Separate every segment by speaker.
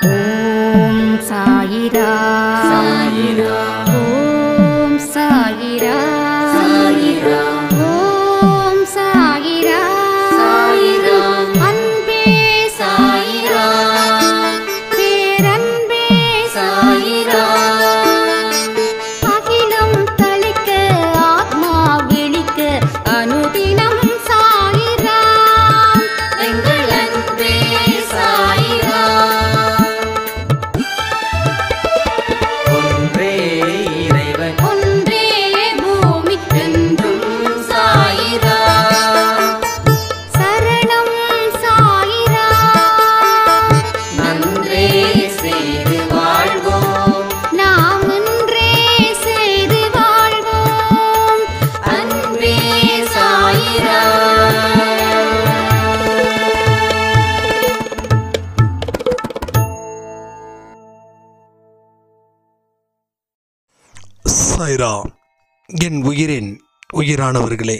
Speaker 1: ஓம் சாயிரா
Speaker 2: சாயிரா
Speaker 1: ஓம் சாயிரா
Speaker 2: சாயிரா
Speaker 1: ஓம் சாயிரா
Speaker 2: சாயிரா
Speaker 1: அன்பே
Speaker 2: சாயிரா
Speaker 1: பேரன்பே
Speaker 2: சாயிரா
Speaker 1: அகிலம் தளிக்க ஆத்மா விழிக்க அனுதினம் சாயிரா
Speaker 2: எங்கள் அன்பே சாயிரா ஒன்றே இறைவன்
Speaker 1: ஒன்றே பூமிக்கென்றும்
Speaker 2: என்றும் சாயிரா
Speaker 1: சரணம் சாயிரா
Speaker 2: நன்றே செய்து வாழ்வோம்
Speaker 1: நாம் ஒன்றே செய்து வாழ்வோம்
Speaker 2: அன்பே சாயிரா
Speaker 3: சாய்ரா என் உயிரின் உயிரானவர்களே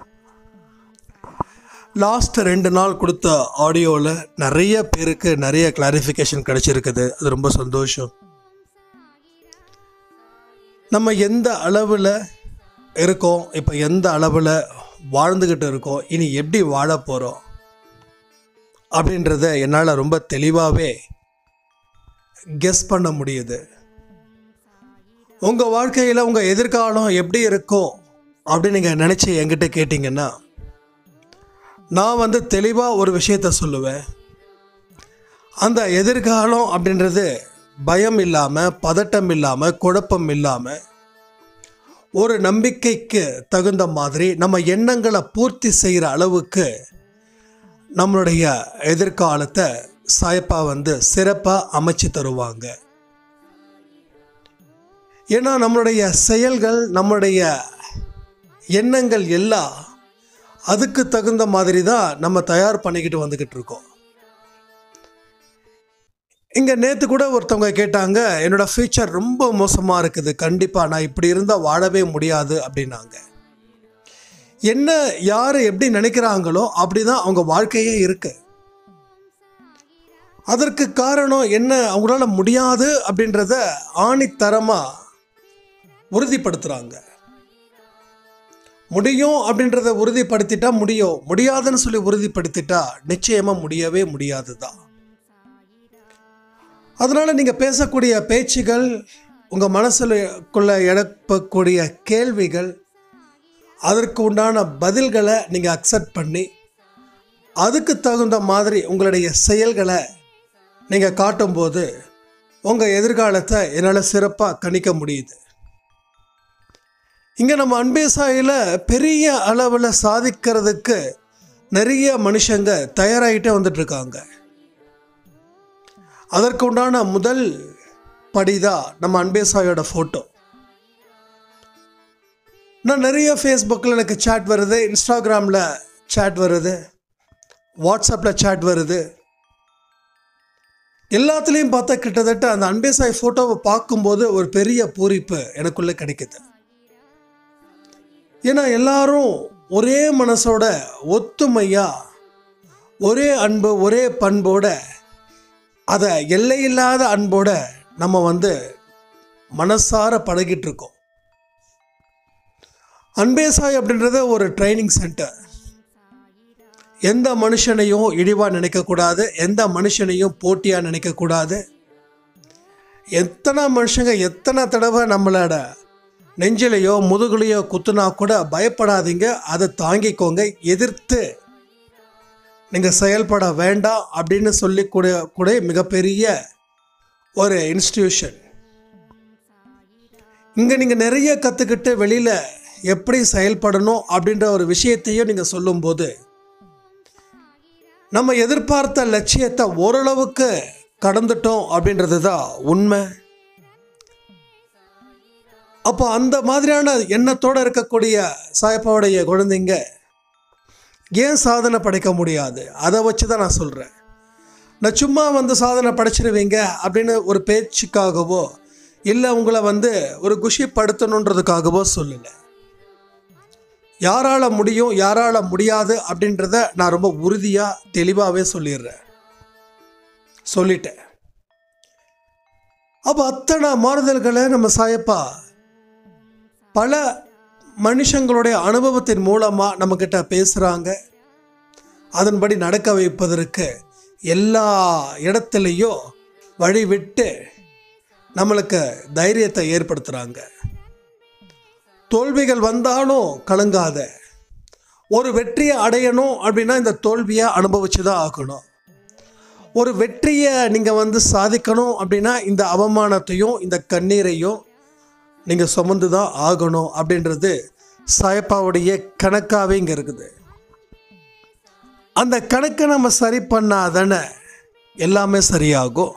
Speaker 3: லாஸ்ட் ரெண்டு நாள் கொடுத்த ஆடியோவில் நிறைய பேருக்கு நிறைய கிளாரிஃபிகேஷன் கிடைச்சிருக்குது அது ரொம்ப சந்தோஷம் நம்ம எந்த அளவில் இருக்கோம் இப்போ எந்த அளவில் வாழ்ந்துக்கிட்டு இருக்கோம் இனி எப்படி வாழ போகிறோம் அப்படின்றத என்னால் ரொம்ப தெளிவாகவே கெஸ் பண்ண முடியுது உங்கள் வாழ்க்கையில் உங்கள் எதிர்காலம் எப்படி இருக்கும் அப்படின்னு நீங்கள் நினச்சி என்கிட்ட கேட்டிங்கன்னா நான் வந்து தெளிவாக ஒரு விஷயத்த சொல்லுவேன் அந்த எதிர்காலம் அப்படின்றது பயம் இல்லாமல் பதட்டம் இல்லாமல் குழப்பம் இல்லாமல் ஒரு நம்பிக்கைக்கு தகுந்த மாதிரி நம்ம எண்ணங்களை பூர்த்தி செய்கிற அளவுக்கு நம்மளுடைய எதிர்காலத்தை சாயப்பா வந்து சிறப்பாக அமைச்சு தருவாங்க ஏன்னா நம்மளுடைய செயல்கள் நம்மளுடைய எண்ணங்கள் எல்லாம் அதுக்கு தகுந்த மாதிரி தான் நம்ம தயார் பண்ணிக்கிட்டு வந்துக்கிட்டு இருக்கோம் இங்கே நேற்று கூட ஒருத்தவங்க கேட்டாங்க என்னோட ஃபியூச்சர் ரொம்ப மோசமாக இருக்குது கண்டிப்பாக நான் இப்படி இருந்தால் வாழவே முடியாது அப்படின்னாங்க என்ன யார் எப்படி நினைக்கிறாங்களோ அப்படி தான் அவங்க வாழ்க்கையே இருக்கு அதற்கு காரணம் என்ன அவங்களால முடியாது அப்படின்றத ஆணித்தரமாக உறுதிப்படுத்துகிறாங்க முடியும் அப்படின்றத உறுதிப்படுத்திட்டா முடியும் முடியாதுன்னு சொல்லி உறுதிப்படுத்திட்டா நிச்சயமாக முடியவே முடியாது தான் அதனால் நீங்கள் பேசக்கூடிய பேச்சுகள் உங்கள் மனசுக்குள்ள எழுப்பக்கூடிய கேள்விகள் அதற்கு உண்டான பதில்களை நீங்கள் அக்செப்ட் பண்ணி அதுக்கு தகுந்த மாதிரி உங்களுடைய செயல்களை நீங்கள் காட்டும்போது உங்கள் எதிர்காலத்தை என்னால் சிறப்பாக கணிக்க முடியுது இங்கே நம்ம அன்பே சாயில் பெரிய அளவில் சாதிக்கிறதுக்கு நிறைய மனுஷங்க தயாராகிட்டே வந்துட்டுருக்காங்க அதற்கு உண்டான முதல் படிதான் நம்ம அன்பே சாயோட ஃபோட்டோ நான் நிறைய ஃபேஸ்புக்கில் எனக்கு சேட் வருது இன்ஸ்டாகிராமில் சேட் வருது வாட்ஸ்அப்பில் சேட் வருது எல்லாத்துலேயும் பார்த்தா கிட்டத்தட்ட அந்த அன்பே சாய் ஃபோட்டோவை பார்க்கும்போது ஒரு பெரிய பூரிப்பு எனக்குள்ளே கிடைக்குது ஏன்னா எல்லாரும் ஒரே மனசோட ஒத்துமையா ஒரே அன்பு ஒரே பண்போட அதை எல்லையில்லாத அன்போட நம்ம வந்து மனசார பழகிட்டு இருக்கோம் அன்பேசாய் அப்படின்றது ஒரு ட்ரைனிங் சென்டர் எந்த மனுஷனையும் இழிவாக நினைக்கக்கூடாது எந்த மனுஷனையும் போட்டியாக நினைக்கக்கூடாது எத்தனை மனுஷங்க எத்தனை தடவை நம்மளோட நெஞ்சிலையோ முதுகுலையோ குத்துனா கூட பயப்படாதீங்க அதை தாங்கிக்கோங்க எதிர்த்து நீங்கள் செயல்பட வேண்டாம் அப்படின்னு சொல்லி கூட கூட மிகப்பெரிய ஒரு இன்ஸ்டிடியூஷன் இங்கே நீங்கள் நிறைய கற்றுக்கிட்டு வெளியில் எப்படி செயல்படணும் அப்படின்ற ஒரு விஷயத்தையும் நீங்கள் சொல்லும்போது நம்ம எதிர்பார்த்த லட்சியத்தை ஓரளவுக்கு கடந்துட்டோம் அப்படின்றது தான் உண்மை அப்போ அந்த மாதிரியான எண்ணத்தோடு இருக்கக்கூடிய சாயப்பாவுடைய குழந்தைங்க ஏன் சாதனை படைக்க முடியாது அதை வச்சு தான் நான் சொல்கிறேன் நான் சும்மா வந்து சாதனை படைச்சிருவீங்க அப்படின்னு ஒரு பேச்சுக்காகவோ இல்லை உங்களை வந்து ஒரு குஷிப்படுத்தணுன்றதுக்காகவோ சொல்லலை யாரால் முடியும் யாரால் முடியாது அப்படின்றத நான் ரொம்ப உறுதியாக தெளிவாகவே சொல்லிடுறேன் சொல்லிட்டேன் அப்போ அத்தனை மாறுதல்களை நம்ம சாயப்பா பல மனுஷங்களுடைய அனுபவத்தின் மூலமாக நம்மக்கிட்ட பேசுகிறாங்க அதன்படி நடக்க வைப்பதற்கு எல்லா இடத்துலையும் வழி விட்டு நம்மளுக்கு தைரியத்தை ஏற்படுத்துகிறாங்க தோல்விகள் வந்தாலும் கலங்காத ஒரு வெற்றியை அடையணும் அப்படின்னா இந்த தோல்வியை அனுபவிச்சு தான் ஆகணும் ஒரு வெற்றியை நீங்கள் வந்து சாதிக்கணும் அப்படின்னா இந்த அவமானத்தையும் இந்த கண்ணீரையும் நீங்கள் சுமந்து தான் ஆகணும் அப்படின்றது சாயப்பாவுடைய கணக்காகவே இங்கே இருக்குது அந்த கணக்கை நம்ம சரி பண்ணாதானே எல்லாமே சரியாகும்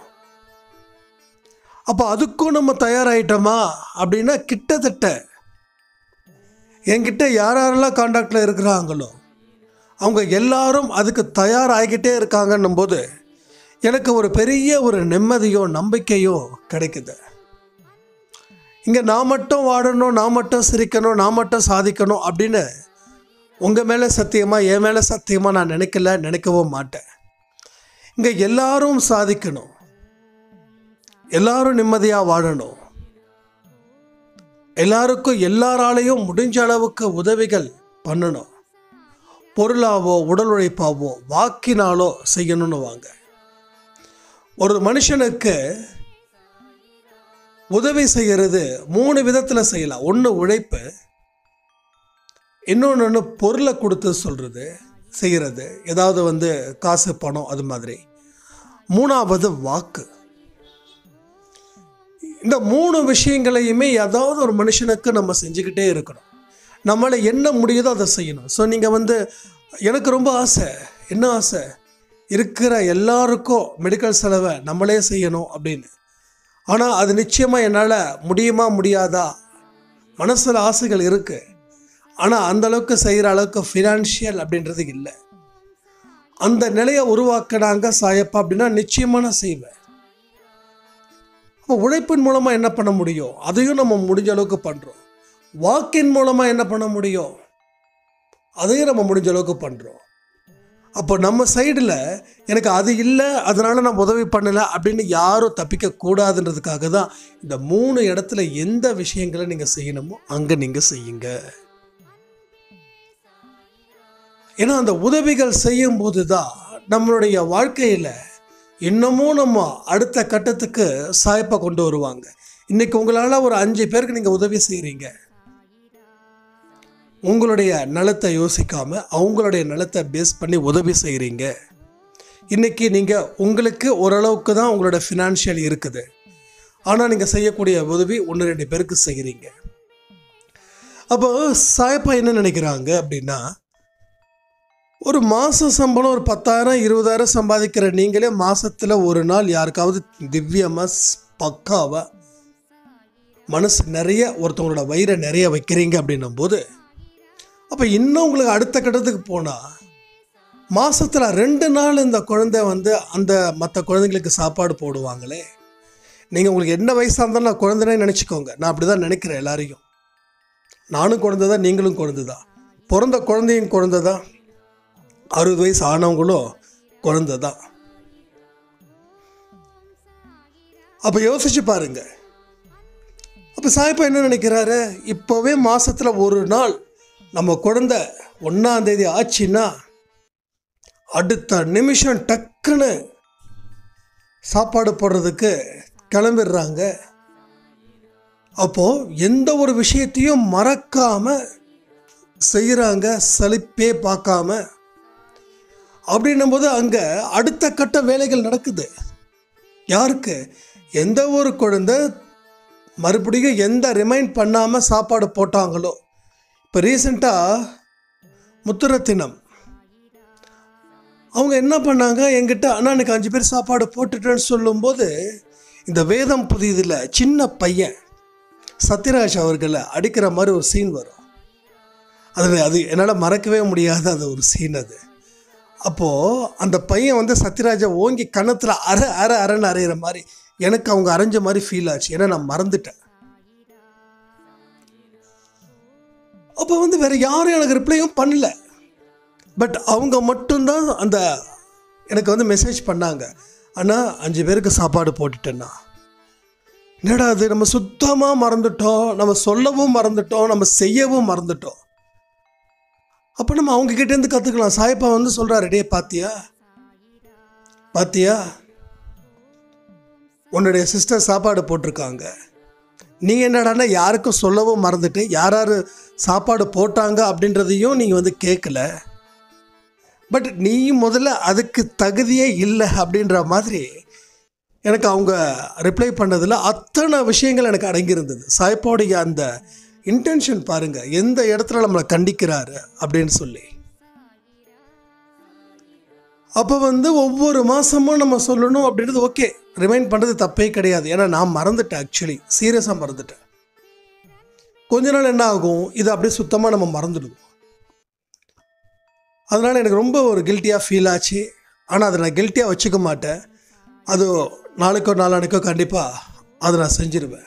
Speaker 3: அப்போ அதுக்கும் நம்ம தயாராகிட்டோமா அப்படின்னா கிட்டத்தட்ட என்கிட்ட யார் யாரெல்லாம் காண்டாக்டில் இருக்கிறாங்களோ அவங்க எல்லாரும் அதுக்கு தயாராகிக்கிட்டே இருக்காங்கன்னும் போது எனக்கு ஒரு பெரிய ஒரு நிம்மதியோ நம்பிக்கையோ கிடைக்குது இங்கே நான் மட்டும் வாடணும் நான் மட்டும் சிரிக்கணும் நான் மட்டும் சாதிக்கணும் அப்படின்னு உங்கள் மேலே சத்தியமாக என் மேலே சத்தியமாக நான் நினைக்கல நினைக்கவும் மாட்டேன் இங்கே எல்லாரும் சாதிக்கணும் எல்லாரும் நிம்மதியாக வாழணும் எல்லாருக்கும் எல்லாராலையும் முடிஞ்ச அளவுக்கு உதவிகள் பண்ணணும் பொருளாவோ உடல் உழைப்பாவோ வாக்கினாலோ செய்யணும்னு வாங்க ஒரு மனுஷனுக்கு உதவி செய்கிறது மூணு விதத்தில் செய்யலாம் ஒன்று உழைப்பு இன்னொன்று ஒன்று பொருளை கொடுத்து சொல்கிறது செய்கிறது ஏதாவது வந்து காசு பணம் அது மாதிரி மூணாவது வாக்கு இந்த மூணு விஷயங்களையுமே ஏதாவது ஒரு மனுஷனுக்கு நம்ம செஞ்சுக்கிட்டே இருக்கணும் நம்மளை என்ன முடியுதோ அதை செய்யணும் ஸோ நீங்கள் வந்து எனக்கு ரொம்ப ஆசை என்ன ஆசை இருக்கிற எல்லாருக்கும் மெடிக்கல் செலவை நம்மளே செய்யணும் அப்படின்னு ஆனால் அது நிச்சயமாக என்னால் முடியுமா முடியாதா மனசில் ஆசைகள் இருக்குது ஆனால் அந்த அளவுக்கு செய்கிற அளவுக்கு ஃபினான்ஷியல் அப்படின்றது இல்லை அந்த நிலையை உருவாக்குனாங்க சாயப்பா அப்படின்னா நிச்சயமாக நான் செய்வேன் அப்போ உழைப்பின் மூலமாக என்ன பண்ண முடியும் அதையும் நம்ம முடிஞ்ச அளவுக்கு பண்ணுறோம் வாக்கின் மூலமாக என்ன பண்ண முடியும் அதையும் நம்ம முடிஞ்ச அளவுக்கு பண்ணுறோம் அப்போ நம்ம சைடில் எனக்கு அது இல்லை அதனால் நான் உதவி பண்ணலை அப்படின்னு யாரும் தப்பிக்க கூடாதுன்றதுக்காக தான் இந்த மூணு இடத்துல எந்த விஷயங்களை நீங்கள் செய்யணுமோ அங்கே நீங்கள் செய்யுங்க ஏன்னா அந்த உதவிகள் செய்யும்போது தான் நம்மளுடைய வாழ்க்கையில் இன்னமும் நம்ம அடுத்த கட்டத்துக்கு சாய்ப்பை கொண்டு வருவாங்க இன்னைக்கு உங்களால் ஒரு அஞ்சு பேருக்கு நீங்கள் உதவி செய்கிறீங்க உங்களுடைய நலத்தை யோசிக்காம அவங்களுடைய நலத்தை பேஸ் பண்ணி உதவி செய்கிறீங்க இன்னைக்கு நீங்கள் உங்களுக்கு ஓரளவுக்கு தான் உங்களோட ஃபினான்ஷியல் இருக்குது ஆனால் நீங்கள் செய்யக்கூடிய உதவி ஒன்று ரெண்டு பேருக்கு செய்கிறீங்க அப்போ சாயப்பா என்ன நினைக்கிறாங்க அப்படின்னா ஒரு மாத சம்பளம் ஒரு பத்தாயிரம் இருபதாயிரம் சம்பாதிக்கிற நீங்களே மாசத்துல ஒரு நாள் யாருக்காவது திவ்யமாக பக்காவாக மனசு நிறைய ஒருத்தவங்களோட வயிறை நிறைய வைக்கிறீங்க அப்படின்னும் போது அப்போ இன்னும் உங்களுக்கு அடுத்த கட்டத்துக்கு போனால் மாசத்துல ரெண்டு நாள் இந்த குழந்தை வந்து அந்த மற்ற குழந்தைங்களுக்கு சாப்பாடு போடுவாங்களே நீங்கள் உங்களுக்கு என்ன வயசாக இருந்தாலும் நான் குழந்தைனே நினச்சிக்கோங்க நான் அப்படி தான் நினைக்கிறேன் எல்லாரையும் நானும் குழந்தை தான் நீங்களும் குழந்தை தான் பிறந்த குழந்தையும் குழந்தை தான் அறுபது வயசு ஆனவங்களும் குழந்தை தான் அப்போ யோசிச்சு பாருங்க அப்போ சாய்ப்பா என்ன நினைக்கிறாரு இப்போவே மாசத்துல ஒரு நாள் நம்ம குழந்தை ஒன்றாம் தேதி ஆச்சுன்னா அடுத்த நிமிஷம் டக்குன்னு சாப்பாடு போடுறதுக்கு கிளம்பிடுறாங்க அப்போ எந்த ஒரு விஷயத்தையும் மறக்காம செய்கிறாங்க சலிப்பே பார்க்காம அப்படின்னும் போது அங்கே அடுத்த கட்ட வேலைகள் நடக்குது யாருக்கு எந்த ஒரு குழந்தை மறுபடியும் எந்த ரிமைண்ட் பண்ணாமல் சாப்பாடு போட்டாங்களோ இப்போ ரீசெண்டாக முத்துரத்தினம் அவங்க என்ன பண்ணாங்க என்கிட்ட அண்ணா எனக்கு அஞ்சு பேர் சாப்பாடு போட்டுட்டேன்னு சொல்லும்போது இந்த வேதம் புதியதில் சின்ன பையன் சத்யராஜ் அவர்களை அடிக்கிற மாதிரி ஒரு சீன் வரும் அது அது என்னால் மறக்கவே முடியாத அது ஒரு சீன் அது அப்போது அந்த பையன் வந்து சத்யராஜை ஓங்கி கன்னத்தில் அற அற அறன்னு அறையிற மாதிரி எனக்கு அவங்க அரைஞ்ச மாதிரி ஃபீல் ஆச்சு ஏன்னா நான் மறந்துட்டேன் அப்போ வந்து வேற யாரும் எனக்கு ரிப்ளையும் பண்ணல பட் அவங்க மட்டும்தான் அந்த எனக்கு வந்து மெசேஜ் பண்ணாங்க அண்ணா அஞ்சு பேருக்கு சாப்பாடு போட்டுட்டேன்னா என்னடா அது நம்ம சுத்தமாக மறந்துட்டோம் நம்ம சொல்லவும் மறந்துட்டோம் நம்ம செய்யவும் மறந்துட்டோம் அப்போ நம்ம அவங்க கிட்டேருந்து கற்றுக்கலாம் சாயப்பா வந்து சொல்கிறாரு டே பாத்தியா பாத்தியா உன்னுடைய சிஸ்டர் சாப்பாடு போட்டிருக்காங்க நீ என்னடான்னா யாருக்கும் சொல்லவும் மறந்துட்டு யார் யார் சாப்பாடு போட்டாங்க அப்படின்றதையும் நீங்கள் வந்து கேட்கல பட் நீ முதல்ல அதுக்கு தகுதியே இல்லை அப்படின்ற மாதிரி எனக்கு அவங்க ரிப்ளை பண்ணதில் அத்தனை விஷயங்கள் எனக்கு அடங்கியிருந்தது சாய்ப்பாவுடைய அந்த இன்டென்ஷன் பாருங்க எந்த இடத்துல நம்மளை கண்டிக்கிறாரு அப்படின்னு சொல்லி அப்போ வந்து ஒவ்வொரு மாதமும் நம்ம சொல்லணும் அப்படின்றது ஓகே ரிமைண்ட் பண்ணுறது தப்பே கிடையாது ஏன்னா நான் மறந்துட்டேன் ஆக்சுவலி சீரியஸாக மறந்துட்டேன் கொஞ்ச நாள் என்ன ஆகும் இது அப்படியே சுத்தமாக நம்ம மறந்துடுவோம் அதனால் எனக்கு ரொம்ப ஒரு கில்ட்டியாக ஃபீல் ஆச்சு ஆனால் அதை நான் கில்ட்டியாக வச்சுக்க மாட்டேன் அது நாளைக்கோ நாளானைக்கோ கண்டிப்பாக அதை நான் செஞ்சிருவேன்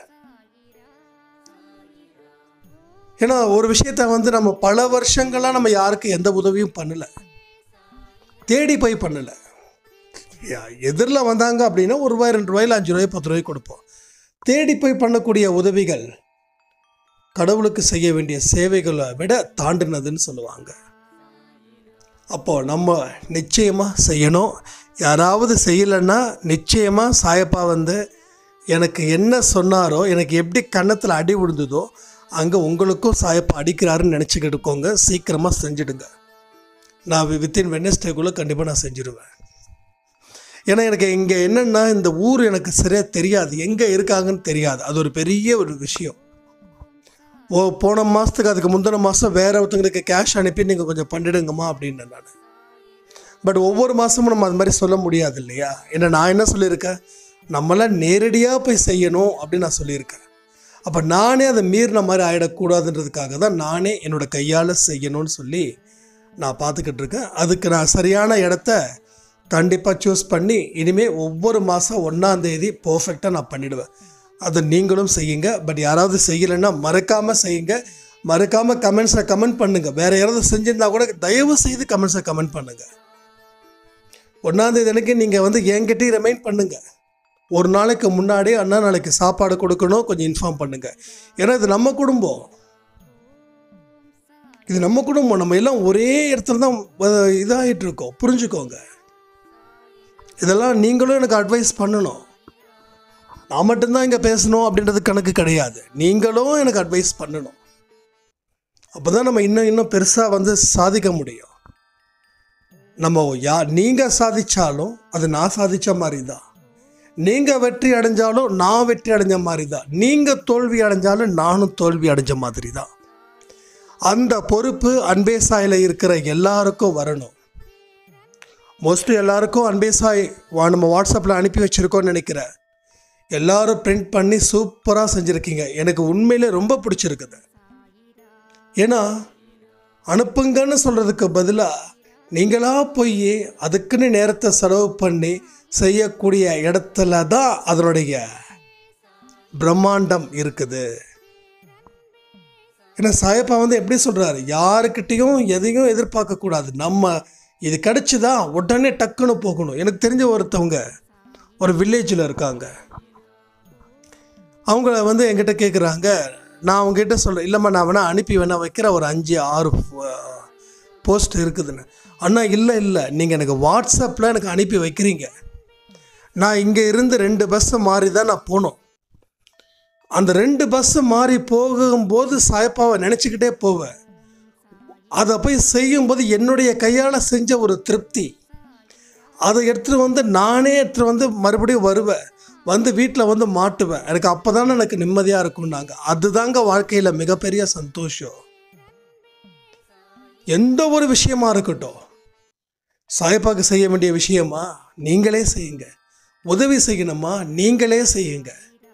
Speaker 3: ஏன்னா ஒரு விஷயத்த வந்து நம்ம பல வருஷங்களாக நம்ம யாருக்கும் எந்த உதவியும் பண்ணலை தேடி போய் பண்ணலை எதிரில் வந்தாங்க அப்படின்னா ஒரு ரூபாய் ரெண்டு ரூபாயில் அஞ்சு ரூபாய் பத்து ரூபாய் கொடுப்போம் தேடி போய் பண்ணக்கூடிய உதவிகள் கடவுளுக்கு செய்ய வேண்டிய சேவைகளை விட தாண்டினதுன்னு சொல்லுவாங்க அப்போது நம்ம நிச்சயமாக செய்யணும் யாராவது செய்யலைன்னா நிச்சயமாக சாயப்பா வந்து எனக்கு என்ன சொன்னாரோ எனக்கு எப்படி கன்னத்தில் அடி விழுந்ததோ அங்கே உங்களுக்கும் சாயப்பா அடிக்கிறாருன்னு நினச்சிக்கிட்டுக்கோங்க சீக்கிரமாக செஞ்சிடுங்க நான் வித்தின் வெனஸ்டேக்குள்ளே கண்டிப்பாக நான் செஞ்சிடுவேன் ஏன்னா எனக்கு இங்கே என்னென்னா இந்த ஊர் எனக்கு சரியாக தெரியாது எங்கே இருக்காங்கன்னு தெரியாது அது ஒரு பெரிய ஒரு விஷயம் ஓ போன மாதத்துக்கு அதுக்கு முந்தின மாதம் வேற ஒருத்தங்களுக்கு கேஷ் அனுப்பி நீங்கள் கொஞ்சம் பண்ணிடுங்கம்மா அப்படின்னேன் நான் பட் ஒவ்வொரு மாதமும் நம்ம அது மாதிரி சொல்ல முடியாது இல்லையா ஏன்னா நான் என்ன சொல்லியிருக்கேன் நம்மளாம் நேரடியாக போய் செய்யணும் அப்படின்னு நான் சொல்லியிருக்கேன் அப்போ நானே அதை மீறின மாதிரி ஆகிடக்கூடாதுன்றதுக்காக தான் நானே என்னோடய கையால் செய்யணும்னு சொல்லி நான் பார்த்துக்கிட்டு இருக்கேன் அதுக்கு நான் சரியான இடத்த கண்டிப்பாக சூஸ் பண்ணி இனிமேல் ஒவ்வொரு மாதம் ஒன்றாந்தேதி பர்ஃபெக்டாக நான் பண்ணிடுவேன் அதை நீங்களும் செய்யுங்க பட் யாராவது செய்யலைன்னா மறக்காமல் செய்யுங்க மறக்காமல் கமெண்ட்ஸில் கமெண்ட் பண்ணுங்கள் வேறு யாராவது செஞ்சிருந்தா கூட தயவு செய்து கமெண்ட்ஸில் கமெண்ட் பண்ணுங்கள் ஒன்றாந்தேதி அன்னைக்கு நீங்கள் வந்து என்கிட்டயும் ரிமைண்ட் பண்ணுங்கள் ஒரு நாளைக்கு முன்னாடி அண்ணா நாளைக்கு சாப்பாடு கொடுக்கணும் கொஞ்சம் இன்ஃபார்ம் பண்ணுங்கள் ஏன்னா இது நம்ம குடும்பம் இது நம்ம குடும்பம் நம்ம எல்லாம் ஒரே இடத்துல தான் அஹ், இதாகிட்டு இருக்கோம் புரிஞ்சுக்கோங்க இதெல்லாம் நீங்களும் எனக்கு அட்வைஸ் பண்ணணும் நான் மட்டும்தான் இங்கே பேசணும் அப்படின்றது கணக்கு கிடையாது நீங்களும் எனக்கு அட்வைஸ் பண்ணணும் அப்போ தான் நம்ம இன்னும் இன்னும் பெருசாக வந்து சாதிக்க முடியும் நம்ம யா நீங்கள் சாதிச்சாலும் அது நான் சாதித்த மாதிரி தான் நீங்கள் வெற்றி அடைஞ்சாலும் நான் வெற்றி அடைஞ்ச மாதிரி தான் நீங்கள் தோல்வி அடைஞ்சாலும் நானும் தோல்வி அடைஞ்ச மாதிரி தான் அந்த பொறுப்பு அன்பே சாயில் இருக்கிற எல்லாருக்கும் வரணும் மோஸ்ட்லி எல்லாருக்கும் அன்பே சாய் வா- நம்ம வாட்ஸ்அப்பில் அனுப்பி வச்சுருக்கோன்னு நினைக்கிறேன் எல்லாரும் பிரிண்ட் பண்ணி சூப்பராக செஞ்சுருக்கீங்க எனக்கு உண்மையிலே ரொம்ப பிடிச்சிருக்குது ஏன்னா அனுப்புங்கன்னு சொல்கிறதுக்கு பதிலாக நீங்களாக போய் அதுக்குன்னு நேரத்தை செலவு பண்ணி செய்யக்கூடிய இடத்துல தான் அதனுடைய பிரம்மாண்டம் இருக்குது ஏன்னா சாயப்பா வந்து எப்படி சொல்கிறாரு யாருக்கிட்டேயும் எதையும் எதிர்பார்க்கக்கூடாது நம்ம இது கிடச்சிதா உடனே டக்குன்னு போகணும் எனக்கு தெரிஞ்ச ஒருத்தவங்க ஒரு வில்லேஜில் இருக்காங்க அவங்கள வந்து என்கிட்ட கேட்குறாங்க நான் அவங்ககிட்ட சொல்கிறேன் இல்லைம்மா நான் வேணா அனுப்பி வேணா வைக்கிற ஒரு அஞ்சு ஆறு போஸ்ட் இருக்குதுன்னு அண்ணா இல்லை இல்லை நீங்கள் எனக்கு வாட்ஸ்அப்பில் எனக்கு அனுப்பி வைக்கிறீங்க நான் இங்கே இருந்து ரெண்டு பஸ்ஸு மாறி தான் நான் போனோம் அந்த ரெண்டு பஸ்ஸு மாறி போகும்போது சாயப்பாவை நினச்சிக்கிட்டே போவேன் அதை போய் செய்யும்போது என்னுடைய கையால் செஞ்ச ஒரு திருப்தி அதை எடுத்துகிட்டு வந்து நானே எடுத்துகிட்டு வந்து மறுபடியும் வருவேன் வந்து வீட்டில் வந்து மாட்டுவேன் எனக்கு அப்போ தானே எனக்கு நிம்மதியாக இருக்கும்னாங்க அதுதாங்க வாழ்க்கையில் மிகப்பெரிய சந்தோஷம் எந்த ஒரு விஷயமா இருக்கட்டும் சாயப்பாக்கு செய்ய வேண்டிய விஷயமா நீங்களே செய்யுங்க உதவி செய்யணுமா நீங்களே செய்யுங்க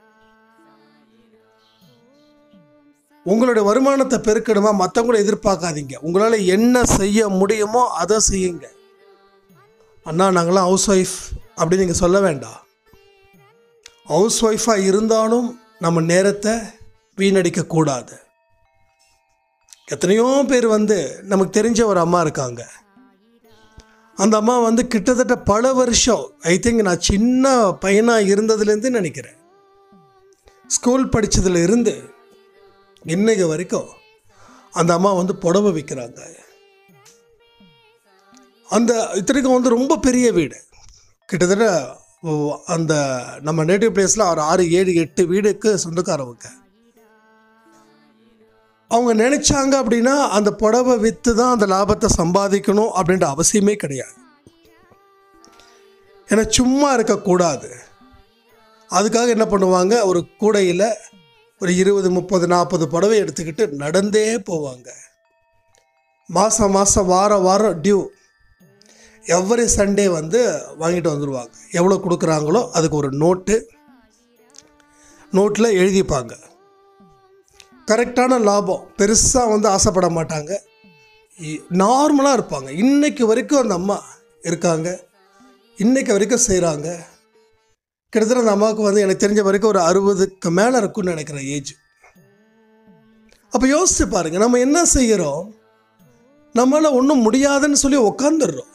Speaker 3: உங்களுடைய வருமானத்தை பெருக்கணுமா மற்றவங்கள எதிர்பார்க்காதீங்க உங்களால் என்ன செய்ய முடியுமோ அதை செய்யுங்க அண்ணா நாங்களாம் ஹவுஸ் ஒய்ஃப் அப்படின்னு நீங்கள் சொல்ல வேண்டாம் ஹவுஸ் ஒய்ஃபாக இருந்தாலும் நம்ம நேரத்தை வீணடிக்கக்கூடாது எத்தனையோ பேர் வந்து நமக்கு தெரிஞ்ச ஒரு அம்மா இருக்காங்க அந்த அம்மா வந்து கிட்டத்தட்ட பல வருஷம் ஐ திங்க் நான் சின்ன பையனாக இருந்ததுலேருந்து நினைக்கிறேன் ஸ்கூல் படிச்சதுல இருந்து இன்னைக்கு வரைக்கும் அந்த அம்மா வந்து புடவை விற்கிறாங்க அந்த இத்தனைக்கும் வந்து ரொம்ப பெரிய வீடு கிட்டத்தட்ட ஓ, அந்த நம்ம நேட்டிவ் பிளேஸில் ஒரு ஆறு ஏழு எட்டு வீடுக்கு சொந்தக்காரவங்க அவங்க நினைச்சாங்க அப்படின்னா அந்த புடவை விற்று தான் அந்த லாபத்தை சம்பாதிக்கணும் அப்படின்ற அவசியமே கிடையாது ஏன்னா சும்மா இருக்கக்கூடாது அதுக்காக என்ன பண்ணுவாங்க ஒரு கூடையில் ஒரு இருபது முப்பது நாற்பது புடவை எடுத்துக்கிட்டு நடந்தே போவாங்க மாதம் மாதம் வாரம் வாரம் டியூ எவ்ரி சண்டே வந்து வாங்கிட்டு வந்துடுவாங்க எவ்வளோ கொடுக்குறாங்களோ அதுக்கு ஒரு நோட்டு நோட்டில் எழுதிப்பாங்க கரெக்டான லாபம் பெருசாக வந்து ஆசைப்பட மாட்டாங்க நார்மலாக இருப்பாங்க இன்னைக்கு வரைக்கும் அந்த அம்மா இருக்காங்க இன்னைக்கு வரைக்கும் செய்கிறாங்க கிட்டத்தட்ட அந்த அம்மாவுக்கு வந்து எனக்கு தெரிஞ்ச வரைக்கும் ஒரு அறுபதுக்கு மேலே இருக்கும்னு நினைக்கிறேன் ஏஜ் அப்போ யோசிச்சு பாருங்க நம்ம என்ன செய்கிறோம் நம்மளால் ஒன்றும் முடியாதுன்னு சொல்லி உக்காந்துடுறோம்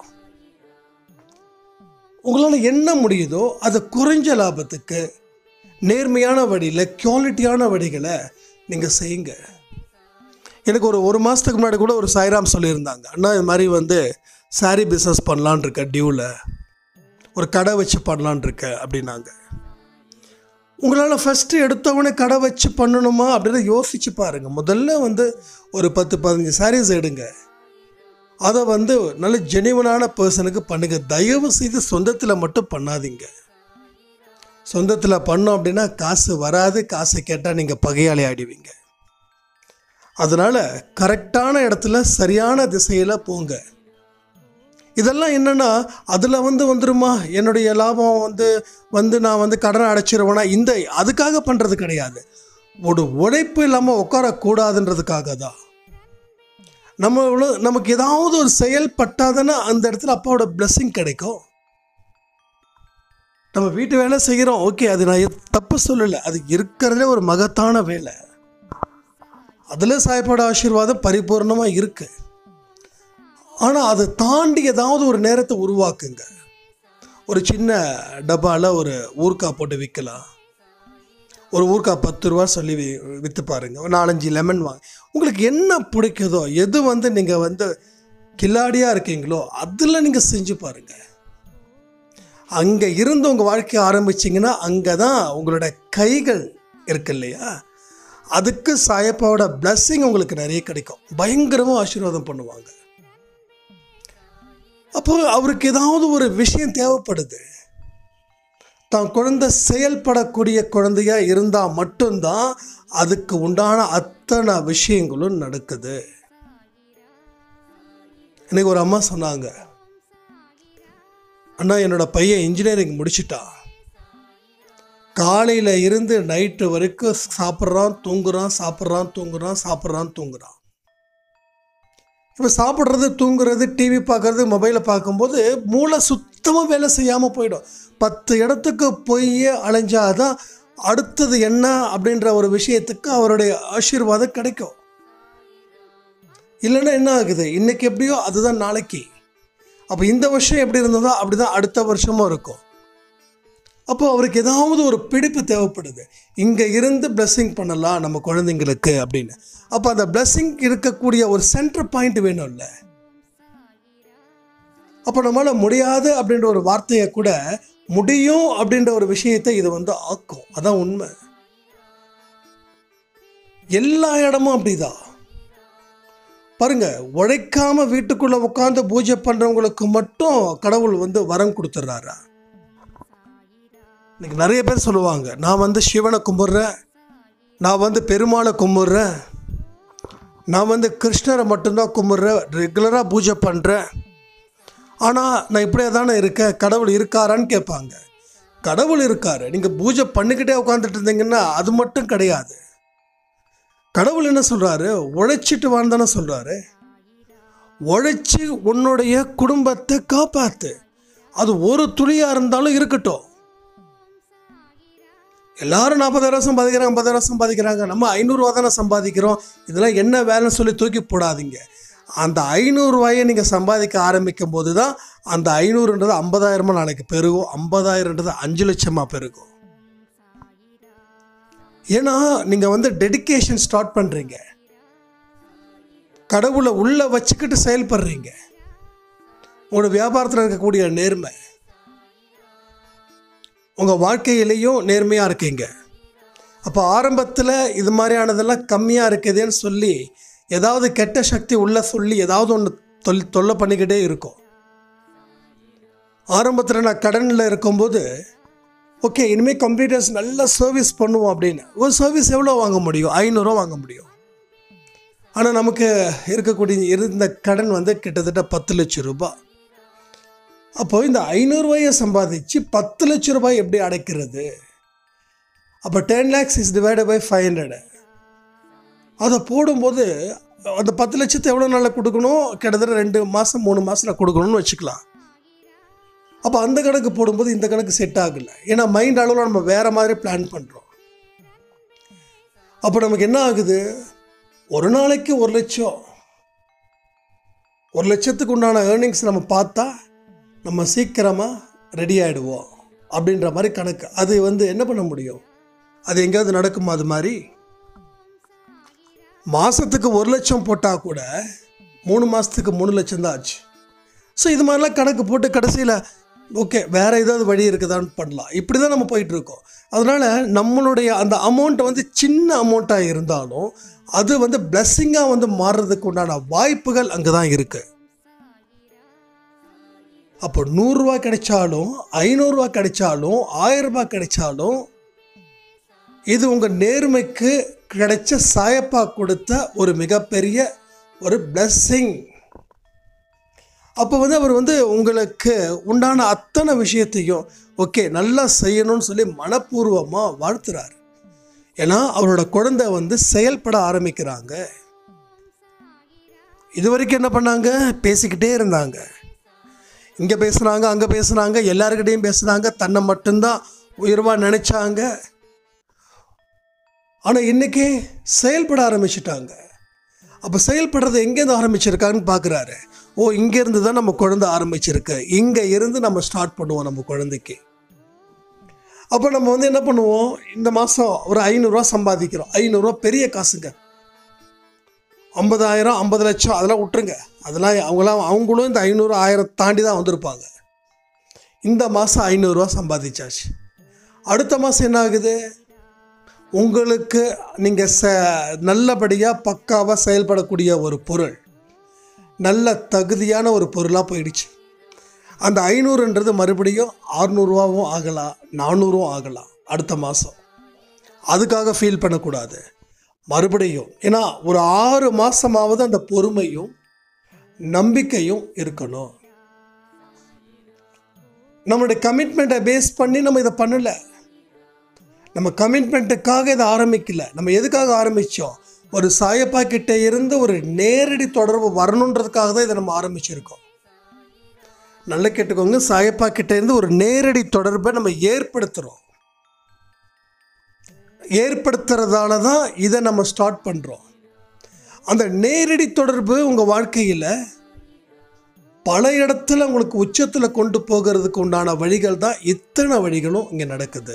Speaker 3: உங்களால் என்ன முடியுதோ அதை குறைஞ்ச லாபத்துக்கு நேர்மையான வழியில் குவாலிட்டியான வழிகளை நீங்கள் செய்யுங்க எனக்கு ஒரு ஒரு மாதத்துக்கு முன்னாடி கூட ஒரு சாய்ராம் சொல்லியிருந்தாங்க அண்ணா இது மாதிரி வந்து சாரி பிஸ்னஸ் பண்ணலான் இருக்க டியூவில் ஒரு கடை வச்சு பண்ணலான் இருக்க அப்படின்னாங்க உங்களால் ஃபஸ்ட்டு எடுத்தவொடனே கடை வச்சு பண்ணணுமா அப்படின்னு யோசிச்சு பாருங்கள் முதல்ல வந்து ஒரு பத்து பதினஞ்சு சாரீஸ் எடுங்க அதை வந்து நல்ல ஜெனிவனான பர்சனுக்கு பண்ணுங்க தயவு செய்து சொந்தத்தில் மட்டும் பண்ணாதீங்க சொந்தத்தில் பண்ணோம் அப்படின்னா காசு வராது காசு கேட்டால் நீங்கள் பகையாளி ஆடிவீங்க அதனால் கரெக்டான இடத்துல சரியான திசையில் போங்க இதெல்லாம் என்னென்னா அதில் வந்து வந்துருமா என்னுடைய லாபம் வந்து வந்து நான் வந்து கடனை அடைச்சிருவேனா இந்த அதுக்காக பண்ணுறது கிடையாது ஒரு உழைப்பு இல்லாமல் உட்காரக்கூடாதுன்றதுக்காக தான் நம்ம இவ்வளோ நமக்கு ஏதாவது ஒரு செயல்பட்டாதானே அந்த இடத்துல அப்பாவோட blessing கிடைக்கும் நம்ம வீட்டு வேலை செய்கிறோம் ஓகே அது நான் எத்- தப்பு சொல்லலை அது இருக்கிறதுலே ஒரு மகத்தான வேலை அதில் சாயப்பாடு ஆசீர்வாதம் பரிபூர்ணமாக இருக்குது ஆனால் அதை தாண்டி ஏதாவது ஒரு நேரத்தை உருவாக்குங்க ஒரு சின்ன டப்பாவில் ஒரு ஊறுகாய் போட்டு விற்கலாம் ஒரு ஊறுகாய் பத்து ரூபா சொல்லி வி விற்று பாருங்க ஒரு நாலஞ்சு லெமன் வாங்க உங்களுக்கு என்ன பிடிக்குதோ எது வந்து நீங்கள் வந்து கில்லாடியாக இருக்கீங்களோ அதில் நீங்கள் செஞ்சு பாருங்க அங்கே இருந்து உங்கள் வாழ்க்கையை ஆரம்பிச்சிங்கன்னா அங்கே தான் உங்களோட கைகள் இருக்கு இல்லையா அதுக்கு சாயப்பாவோட blessing உங்களுக்கு நிறைய கிடைக்கும் பயங்கரமாக ஆசீர்வாதம் பண்ணுவாங்க அப்போ அவருக்கு ஏதாவது ஒரு விஷயம் தேவைப்படுது தான் குழந்தை செயல்படக்கூடிய குழந்தையா இருந்தால் மட்டும்தான் அதுக்கு உண்டான அத்தனை விஷயங்களும் நடக்குது எனக்கு ஒரு அம்மா சொன்னாங்க அண்ணா என்னோட பையன் இன்ஜினியரிங் முடிச்சிட்டான் காலையில் இருந்து நைட்டு வரைக்கும் சாப்பிட்றான் தூங்குறான் சாப்பிட்றான் தூங்குறான் சாப்பிட்றான் தூங்குறான் இப்போ சாப்பிட்றது தூங்குறது டிவி பார்க்கறது மொபைலை பார்க்கும்போது மூளை சுத்தமாக வேலை செய்யாமல் போயிடும் பத்து இடத்துக்கு போய் அலைஞ்சாதான் அடுத்தது என்ன அப்படின்ற ஒரு விஷயத்துக்கு அவருடைய ஆசீர்வாதம் கிடைக்கும் இல்லைன்னா என்ன ஆகுது இன்னைக்கு எப்படியோ அதுதான் நாளைக்கு அப்போ இந்த வருஷம் எப்படி இருந்ததோ அப்படிதான் அடுத்த வருஷமும் இருக்கும் அப்போ அவருக்கு ஏதாவது ஒரு பிடிப்பு தேவைப்படுது இங்கே இருந்து blessing பண்ணலாம் நம்ம குழந்தைங்களுக்கு அப்படின்னு அப்போ அந்த blessing இருக்கக்கூடிய ஒரு சென்டர் பாயிண்ட் வேணும்ல அப்போ நம்மளால் முடியாது அப்படின்ற ஒரு வார்த்தையை கூட முடியும் அப்படின்ற ஒரு விஷயத்தை இது வந்து ஆக்கும் அதான் உண்மை எல்லா இடமும் அப்படிதான் பாருங்க உழைக்காம வீட்டுக்குள்ள உட்காந்து பூஜை பண்றவங்களுக்கு மட்டும் கடவுள் வந்து வரம் கொடுத்துட்றாரா இன்னைக்கு நிறைய பேர் சொல்லுவாங்க நான் வந்து சிவனை கும்பிட்றேன் நான் வந்து பெருமாளை கும்பிட்றேன் நான் வந்து கிருஷ்ணரை மட்டும்தான் கும்பிட்றேன் ரெகுலராக பூஜை பண்ணுறேன் ஆனால் நான் இப்படியே தானே இருக்கேன் கடவுள் இருக்காரான்னு கேட்பாங்க கடவுள் இருக்காரு நீங்கள் பூஜை பண்ணிக்கிட்டே உட்காந்துட்டு இருந்தீங்கன்னா அது மட்டும் கிடையாது கடவுள் என்ன சொல்கிறாரு உழைச்சிட்டு வான்னு தானே சொல்கிறாரு உழைச்சி உன்னுடைய குடும்பத்தை காப்பாத்து அது ஒரு துளியாக இருந்தாலும் இருக்கட்டும் எல்லாரும் நாற்பதாயிரம் சம்பாதிக்கிறாங்க ஐம்பதாயிரம் சம்பாதிக்கிறாங்க நம்ம ஐநூறுரூவா தானே சம்பாதிக்கிறோம் இதெல்லாம் என்ன வேலைன்னு சொல்லி தூக்கி போடாதீங்க அந்த ஐநூறுரூவாயை நீங்கள் சம்பாதிக்க ஆரம்பிக்கும் போது தான் அந்த ஐநூறுன்றது ஐம்பதாயிரமா நாளைக்கு பெருகும் ஐம்பதாயிரன்றது அஞ்சு லட்சமாக பெருகும் ஏன்னா நீங்கள் வந்து டெடிகேஷன் ஸ்டார்ட் பண்ணுறீங்க கடவுளை உள்ளே வச்சுக்கிட்டு செயல்படுறீங்க உங்களோட வியாபாரத்தில் இருக்கக்கூடிய நேர்மை உங்கள் வாழ்க்கையிலையும் நேர்மையாக இருக்கீங்க அப்போ ஆரம்பத்தில் இது மாதிரியானதெல்லாம் கம்மியாக இருக்குதுன்னு சொல்லி ஏதாவது கெட்ட சக்தி உள்ள சொல்லி ஏதாவது ஒன்று தொல் தொல்லை பண்ணிக்கிட்டே இருக்கும் ஆரம்பத்தில் நான் கடனில் இருக்கும்போது ஓகே இனிமேல் கம்ப்யூட்டர்ஸ் நல்ல சர்வீஸ் பண்ணுவோம் அப்படின்னு ஒரு சர்வீஸ் எவ்வளோ வாங்க முடியும் ஐநூறுரூவா வாங்க முடியும் ஆனால் நமக்கு இருக்கக்கூடிய இருந்த கடன் வந்து கிட்டத்தட்ட பத்து லட்சம் ரூபாய் அப்போ இந்த ஐநூறுரூவாயை சம்பாதிச்சு பத்து லட்ச ரூபாய் எப்படி அடைக்கிறது அப்போ ten lakhs is divide by five hundred அதை போடும்போது அந்த பத்து லட்சத்தை எவ்வளோ நாளில் கொடுக்கணும் கிட்டத்தட்ட ரெண்டு மாதம் மூணு மாதத்தில் கொடுக்கணும்னு வச்சுக்கலாம் அப்போ அந்த கணக்கு போடும்போது இந்த கணக்கு செட் ஆகலை ஏன்னா மைண்ட் அளவில் நம்ம வேறு மாதிரி பிளான் பண்ணுறோம் அப்போ நமக்கு என்ன ஆகுது ஒரு நாளைக்கு ஒரு லட்சம் ஒரு லட்சத்துக்கு உண்டான ஏர்னிங்ஸ் நம்ம பார்த்தா நம்ம சீக்கிரமாக ரெடி ஆகிடுவோம் அப்படின்ற மாதிரி கணக்கு அது வந்து என்ன பண்ண முடியும் அது எங்கேயாவது நடக்குமா அது மாதிரி மாதத்துக்கு ஒரு லட்சம் போட்டால் கூட மூணு மாதத்துக்கு மூணு லட்சம் தான் ஆச்சு ஸோ இது மாதிரிலாம் கணக்கு போட்டு கடைசியில் ஓகே வேறு ஏதாவது வழி இருக்குதான்னு பண்ணலாம் இப்படி தான் நம்ம போயிட்டுருக்கோம் அதனால் நம்மளுடைய அந்த அமௌண்ட் வந்து சின்ன அமௌண்ட்டாக இருந்தாலும் அது வந்து பிளஸ்ஸிங்காக வந்து மாறுறதுக்கு உண்டான வாய்ப்புகள் அங்கே தான் இருக்குது அப்போ நூறுரூவா கிடைச்சாலும் ஐநூறுரூவா கிடைச்சாலும் ஆயிரரூபா கிடைச்சாலும் இது உங்கள் நேர்மைக்கு கிடைச்ச சாயப்பா கொடுத்த ஒரு மிகப்பெரிய ஒரு பிளஸ்ஸிங் அப்போ வந்து அவர் வந்து உங்களுக்கு உண்டான அத்தனை விஷயத்தையும் ஓகே நல்லா செய்யணும்னு சொல்லி மனப்பூர்வமாக வாழ்த்துறாரு ஏன்னா அவரோட குழந்தை வந்து செயல்பட ஆரம்பிக்கிறாங்க இது வரைக்கும் என்ன பண்ணாங்க பேசிக்கிட்டே இருந்தாங்க இங்கே பேசுனாங்க அங்கே பேசுனாங்க எல்லாருக்கிட்டையும் பேசுனாங்க தன்னை மட்டும்தான் உயர்வாக நினச்சாங்க ஆனால் இன்றைக்கி செயல்பட ஆரம்பிச்சிட்டாங்க அப்போ செயல்படுறது எங்கேருந்து ஆரம்பிச்சிருக்காங்கன்னு பார்க்குறாரு ஓ இங்கேருந்து தான் நம்ம குழந்தை ஆரம்பிச்சிருக்கு இங்கே இருந்து நம்ம ஸ்டார்ட் பண்ணுவோம் நம்ம குழந்தைக்கு அப்போ நம்ம வந்து என்ன பண்ணுவோம் இந்த மாதம் ஒரு ஐநூறுரூவா சம்பாதிக்கிறோம் ஐநூறுரூவா பெரிய காசுங்க ஐம்பதாயிரம் ஐம்பது லட்சம் அதெல்லாம் விட்டுருங்க அதெல்லாம் அவங்களாம் அவங்களும் இந்த ஐநூறு ஆயிரம் தாண்டி தான் வந்திருப்பாங்க இந்த மாதம் ஐநூறுரூவா சம்பாதிச்சாச்சு அடுத்த மாதம் என்ன ஆகுது உங்களுக்கு நீங்கள் ச நல்லபடியாக பக்காவாக செயல்படக்கூடிய ஒரு பொருள் நல்ல தகுதியான ஒரு பொருளாக போயிடுச்சு அந்த ஐநூறுன்றது மறுபடியும் ஆறுநூறுவாவும் ஆகலாம் நானூறுவும் ஆகலாம் அடுத்த மாதம் அதுக்காக ஃபீல் பண்ணக்கூடாது மறுபடியும் ஏன்னா ஒரு ஆறு மாதமாவது அந்த பொறுமையும் நம்பிக்கையும் இருக்கணும் நம்மளுடைய கமிட்மெண்ட்டை பேஸ் பண்ணி நம்ம இதை பண்ணலை நம்ம கமிட்மெண்ட்டுக்காக இதை ஆரம்பிக்கல நம்ம எதுக்காக ஆரம்பித்தோம் ஒரு சாயப்பா கிட்ட இருந்து ஒரு நேரடி தொடர்பு வரணுன்றதுக்காக தான் இதை நம்ம ஆரம்பிச்சிருக்கோம் நல்லா கேட்டுக்கோங்க சாயப்பா கிட்ட இருந்து ஒரு நேரடி தொடர்பை நம்ம ஏற்படுத்துகிறோம் ஏற்படுத்துறதால தான் இதை நம்ம ஸ்டார்ட் பண்ணுறோம் அந்த நேரடி தொடர்பு உங்கள் வாழ்க்கையில் பல இடத்துல உங்களுக்கு உச்சத்தில் கொண்டு போகிறதுக்கு உண்டான வழிகள் தான் இத்தனை வழிகளும் இங்கே நடக்குது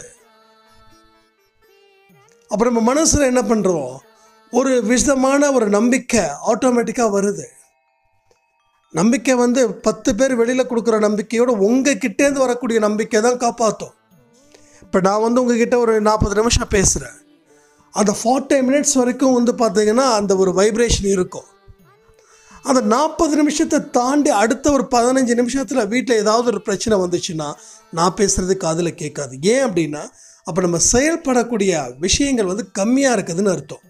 Speaker 3: அப்புறம் நம்ம மனசில் என்ன பண்ணுறோம் ஒரு விதமான ஒரு நம்பிக்கை ஆட்டோமேட்டிக்காக வருது நம்பிக்கை வந்து பத்து பேர் வெளியில் கொடுக்குற நம்பிக்கையோட உங்கள் கிட்டேருந்து வரக்கூடிய நம்பிக்கை தான் காப்பாற்றும் இப்போ நான் வந்து உங்ககிட்ட ஒரு நாற்பது நிமிஷம் பேசுகிறேன் அந்த ஃபார்ட்டி மினிட்ஸ் வரைக்கும் வந்து பார்த்தீங்கன்னா அந்த ஒரு வைப்ரேஷன் இருக்கும் அந்த நாற்பது நிமிஷத்தை தாண்டி அடுத்த ஒரு பதினஞ்சு நிமிஷத்தில் வீட்டில் ஏதாவது ஒரு பிரச்சனை வந்துச்சுன்னா நான் பேசுகிறது காதில் கேட்காது ஏன் அப்படின்னா அப்போ நம்ம செயல்படக்கூடிய விஷயங்கள் வந்து கம்மியாக இருக்குதுன்னு அர்த்தம்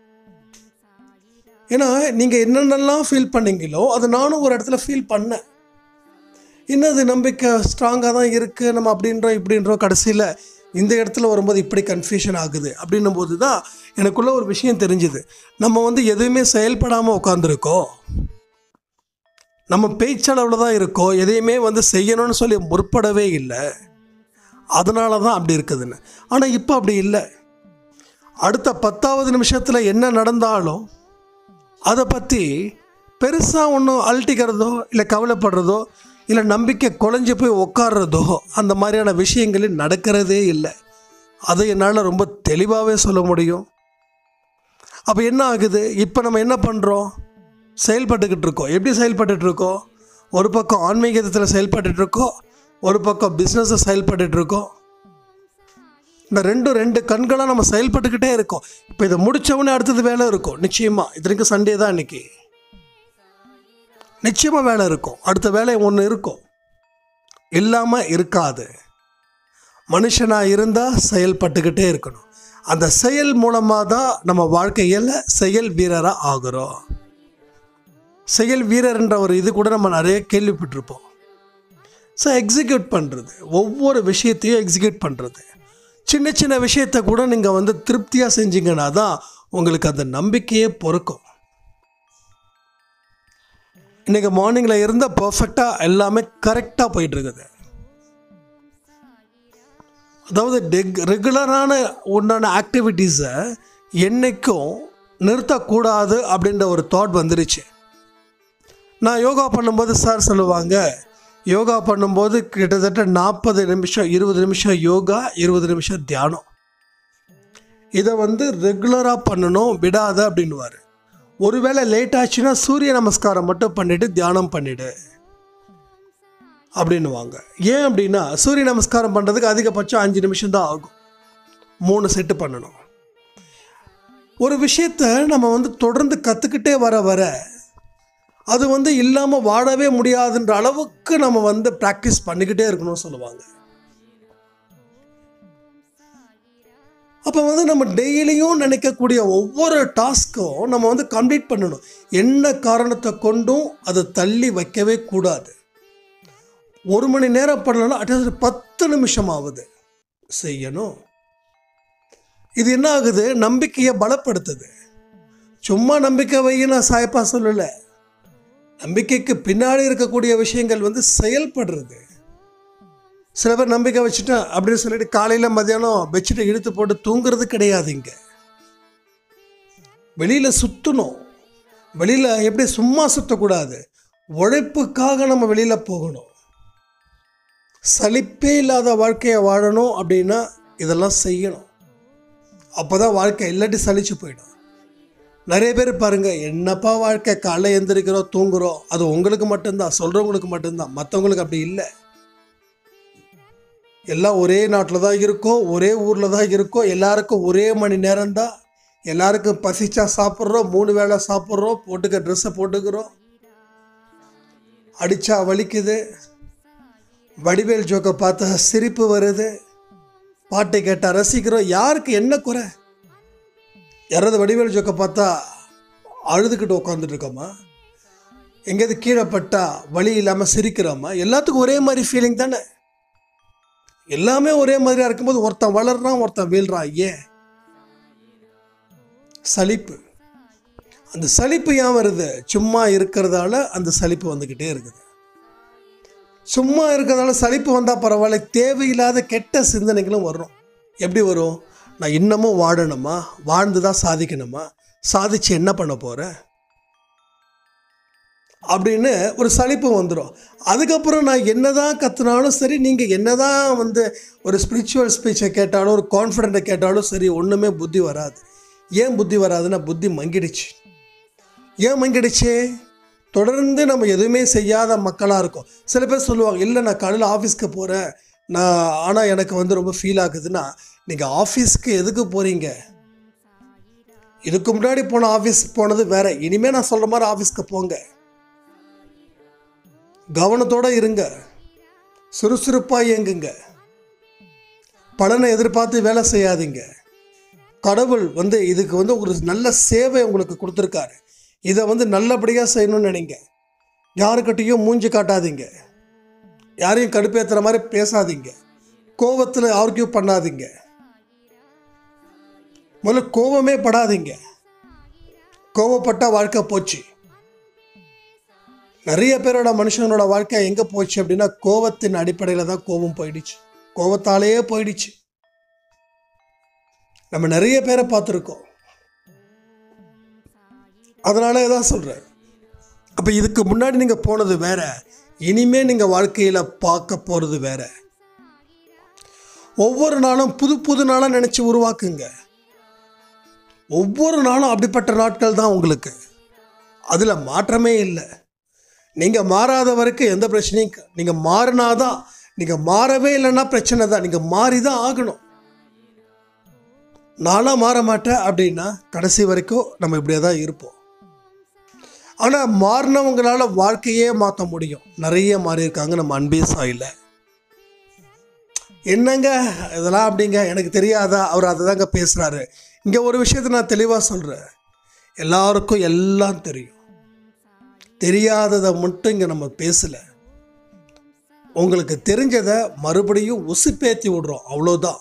Speaker 3: ஏன்னா நீங்கள் என்னென்னலாம் ஃபீல் பண்ணீங்களோ அதை நானும் ஒரு இடத்துல ஃபீல் பண்ணேன் என்னது நம்பிக்கை ஸ்ட்ராங்காக தான் இருக்குது நம்ம அப்படின்றோம் இப்படின்றோம் கடைசியில் இந்த இடத்துல வரும்போது இப்படி கன்ஃபியூஷன் ஆகுது அப்படின்னும் போது தான் எனக்குள்ள ஒரு விஷயம் தெரிஞ்சுது நம்ம வந்து எதுவுமே செயல்படாமல் உட்காந்துருக்கோம் நம்ம பேச்சளவில் தான் இருக்கோம் எதையுமே வந்து செய்யணும்னு சொல்லி முற்படவே இல்லை அதனால தான் அப்படி இருக்குதுன்னு ஆனால் இப்போ அப்படி இல்லை அடுத்த பத்தாவது நிமிஷத்தில் என்ன நடந்தாலும் அதை பற்றி பெருசாக ஒன்றும் அழட்டிக்கிறதோ இல்லை கவலைப்படுறதோ இல்லை நம்பிக்கை குலைஞ்சு போய் உட்கார்றதோ அந்த மாதிரியான விஷயங்கள் நடக்கிறதே இல்லை அதை என்னால் ரொம்ப தெளிவாகவே சொல்ல முடியும் அப்போ என்ன ஆகுது இப்போ நம்ம என்ன பண்ணுறோம் செயல்பட்டுக்கிட்டு இருக்கோம் எப்படி செயல்பட்டுட்டு இருக்கோம் ஒரு பக்கம் ஆன்மீகத்தில் செயல்பட்டுட்டு இருக்கோம் ஒரு பக்கம் பிஸ்னஸை செயல்பட்டுட்டு இருக்கோம் இந்த ரெண்டும் ரெண்டு கண்களாக நம்ம செயல்பட்டுக்கிட்டே இருக்கோம் இப்போ இதை முடிச்சவொடனே அடுத்தது வேலை இருக்கும் நிச்சயமாக இத்தனைக்கும் சண்டே தான் இன்னைக்கு நிச்சயமாக வேலை இருக்கும் அடுத்த வேலை ஒன்று இருக்கும் இல்லாமல் இருக்காது மனுஷனாக இருந்தால் செயல்பட்டுக்கிட்டே இருக்கணும் அந்த செயல் மூலமாக தான் நம்ம வாழ்க்கையில் செயல் வீரராக ஆகுறோம் செயல் வீரர்ன்ற ஒரு இது கூட நம்ம நிறைய கேள்விப்பட்டிருப்போம் ஸோ எக்ஸிக்யூட் பண்ணுறது ஒவ்வொரு விஷயத்தையும் எக்ஸிக்யூட் பண்ணுறது சின்ன சின்ன விஷயத்தை கூட நீங்கள் வந்து திருப்தியாக செஞ்சீங்கன்னா தான் உங்களுக்கு அந்த நம்பிக்கையே பொறுக்கும் இன்றைக்கி மார்னிங்கில் இருந்தால் பர்ஃபெக்டாக எல்லாமே கரெக்டாக போயிட்டுருக்குது அதாவது டெக் ரெகுலரான உண்டான ஆக்டிவிட்டீஸை என்றைக்கும் நிறுத்தக்கூடாது அப்படின்ற ஒரு தாட் வந்துருச்சு நான் யோகா பண்ணும்போது சார் சொல்லுவாங்க யோகா பண்ணும்போது கிட்டத்தட்ட நாற்பது நிமிஷம் இருபது நிமிஷம் யோகா இருபது நிமிஷம் தியானம் இதை வந்து ரெகுலராக பண்ணணும் விடாத அப்படின்னுவார் ஒருவேளை லேட் ஆச்சுன்னா சூரிய நமஸ்காரம் மட்டும் பண்ணிவிட்டு தியானம் பண்ணிவிடு அப்படின்னுவாங்க ஏன் அப்படின்னா சூரிய நமஸ்காரம் பண்ணுறதுக்கு அதிகபட்சம் அஞ்சு நிமிஷம் தான் ஆகும் மூணு செட்டு பண்ணணும் ஒரு விஷயத்த நம்ம வந்து தொடர்ந்து கற்றுக்கிட்டே வர வர அது வந்து இல்லாமல் வாழவே முடியாதுன்ற அளவுக்கு நம்ம வந்து ப்ராக்டிஸ் பண்ணிக்கிட்டே இருக்கணும்னு சொல்லுவாங்க அப்போ வந்து நம்ம டெய்லியும் நினைக்கக்கூடிய ஒவ்வொரு டாஸ்க்கும் நம்ம வந்து கம்ப்ளீட் பண்ணணும் என்ன காரணத்தை கொண்டும் அதை தள்ளி வைக்கவே கூடாது ஒரு மணி நேரம் பண்ணலாம் அட்லீஸ்ட் பத்து நிமிஷம் ஆகுது செய்யணும் இது என்ன ஆகுது நம்பிக்கையை பலப்படுத்துது சும்மா நம்பிக்கை வைய நான் சாயப்பா சொல்லலை நம்பிக்கைக்கு பின்னாடி இருக்கக்கூடிய விஷயங்கள் வந்து செயல்படுறது சில பேர் நம்பிக்கை வச்சுட்டேன் அப்படின்னு சொல்லிட்டு காலையில் மத்தியானம் வச்சுட்டு இழுத்து போட்டு தூங்குறது கிடையாது இங்க வெளியில் சுற்றணும் வெளியில் எப்படி சும்மா சுற்றக்கூடாது உழைப்புக்காக நம்ம வெளியில் போகணும் சலிப்பே இல்லாத வாழ்க்கையை வாழணும் அப்படின்னா இதெல்லாம் செய்யணும் அப்போ தான் வாழ்க்கை இல்லாட்டி சலிச்சு போயிடும் நிறைய பேர் பாருங்க என்னப்பா வாழ்க்கை காலைல எந்திரிக்கிறோம் தூங்குறோம் அது உங்களுக்கு மட்டும்தான் சொல்கிறவங்களுக்கு மட்டும்தான் மற்றவங்களுக்கு அப்படி இல்லை எல்லாம் ஒரே நாட்டில் தான் இருக்கோம் ஒரே ஊரில் தான் இருக்கோம் எல்லாருக்கும் ஒரே மணி நேரம் தான் எல்லாருக்கும் பசிச்சா சாப்பிட்றோம் மூணு வேளை சாப்பிட்றோம் போட்டுக்க ட்ரெஸ்ஸை போட்டுக்கிறோம் அடித்தா வலிக்குது வடிவேல் ஜோக்கை பார்த்தா சிரிப்பு வருது பாட்டை கேட்டால் ரசிக்கிறோம் யாருக்கு என்ன குறை யாராவது வடிவேல் ஜோக்கை பார்த்தா அழுதுகிட்டு உட்காந்துட்டு இருக்கோமா எங்கேயாவது கீழே பட்டா வழி இல்லாமல் சிரிக்கிறோமா எல்லாத்துக்கும் ஒரே மாதிரி ஃபீலிங் தானே எல்லாமே ஒரே மாதிரியா இருக்கும்போது ஒருத்தன் வளர்றான் ஒருத்தன் வீழ்றான் ஏன் சலிப்பு அந்த சலிப்பு ஏன் வருது சும்மா இருக்கிறதால அந்த சலிப்பு வந்துக்கிட்டே இருக்குது சும்மா இருக்கிறதால சலிப்பு வந்தால் பரவாயில்ல தேவையில்லாத கெட்ட சிந்தனைகளும் வரும் எப்படி வரும் நான் இன்னமும் வாழணுமா வாழ்ந்து தான் சாதிக்கணுமா சாதிச்சு என்ன பண்ண போகிறேன் அப்படின்னு ஒரு சலிப்பு வந்துடும் அதுக்கப்புறம் நான் என்னதான் கற்றுனாலும் சரி நீங்கள் என்னதான் வந்து ஒரு ஸ்பிரிச்சுவல் ஸ்பீச்சை கேட்டாலும் ஒரு கான்ஃபிடென்ட்டை கேட்டாலும் சரி ஒன்றுமே புத்தி வராது ஏன் புத்தி வராதுன்னா புத்தி மங்கிடுச்சு ஏன் மங்கிடுச்சு தொடர்ந்து நம்ம எதுவுமே செய்யாத மக்களாக இருக்கோம் சில பேர் சொல்லுவாங்க இல்லை நான் காலையில் ஆஃபீஸ்க்கு போகிறேன் நான் ஆனால் எனக்கு வந்து ரொம்ப ஃபீல் ஆகுதுன்னா நீங்கள் ஆஃபீஸ்க்கு எதுக்கு போகிறீங்க இதுக்கு முன்னாடி போன ஆஃபீஸ் போனது வேற இனிமேல் நான் சொல்கிற மாதிரி ஆஃபீஸ்க்கு போங்க கவனத்தோடு இருங்க சுறுசுறுப்பாக இயங்குங்க பலனை எதிர்பார்த்து வேலை செய்யாதீங்க கடவுள் வந்து இதுக்கு வந்து ஒரு நல்ல சேவை உங்களுக்கு கொடுத்துருக்காரு இதை வந்து நல்லபடியாக செய்யணும்னு நினைங்க யாருக்கிட்டேயும் மூஞ்சி காட்டாதீங்க யாரையும் கடுப்பேற்றுற மாதிரி பேசாதீங்க கோபத்தில் ஆர்கியூ பண்ணாதீங்க முதல்ல கோபமே படாதீங்க கோபப்பட்ட வாழ்க்கை போச்சு நிறைய பேரோட மனுஷனோட வாழ்க்கை எங்கே போச்சு அப்படின்னா கோபத்தின் அடிப்படையில் தான் கோபம் போயிடுச்சு கோபத்தாலேயே போயிடுச்சு நம்ம நிறைய பேரை பார்த்துருக்கோம் அதனால தான் சொல்கிறேன் அப்போ இதுக்கு முன்னாடி நீங்கள் போனது வேற இனிமே நீங்கள் வாழ்க்கையில் பார்க்க போகிறது வேற ஒவ்வொரு நாளும் புது புது நாளாக நினச்சி உருவாக்குங்க ஒவ்வொரு நாளும் அப்படிப்பட்ட நாட்கள் தான் உங்களுக்கு அதில் மாற்றமே இல்லை நீங்கள் மாறாத வரைக்கும் எந்த பிரச்சனையும் நீங்கள் மாறினாதான் நீங்கள் மாறவே இல்லைன்னா பிரச்சனை தான் நீங்கள் மாறி தான் ஆகணும் நானாக மாற மாட்டேன் அப்படின்னா கடைசி வரைக்கும் நம்ம இப்படியே தான் இருப்போம் ஆனால் மாறினவங்களால வாழ்க்கையே மாற்ற முடியும் நிறைய மாறி இருக்காங்க நம்ம அன்பே சாயில என்னங்க இதெல்லாம் அப்படிங்க எனக்கு தெரியாதா அவர் அதை தாங்க பேசுகிறாரு இங்கே ஒரு விஷயத்தை நான் தெளிவாக சொல்கிறேன் எல்லாருக்கும் எல்லாம் தெரியும் தெரியாததை மட்டும் இங்கே நம்ம பேசலை உங்களுக்கு தெரிஞ்சதை மறுபடியும் உசுப்பேத்தி விடுறோம் அவ்வளோதான்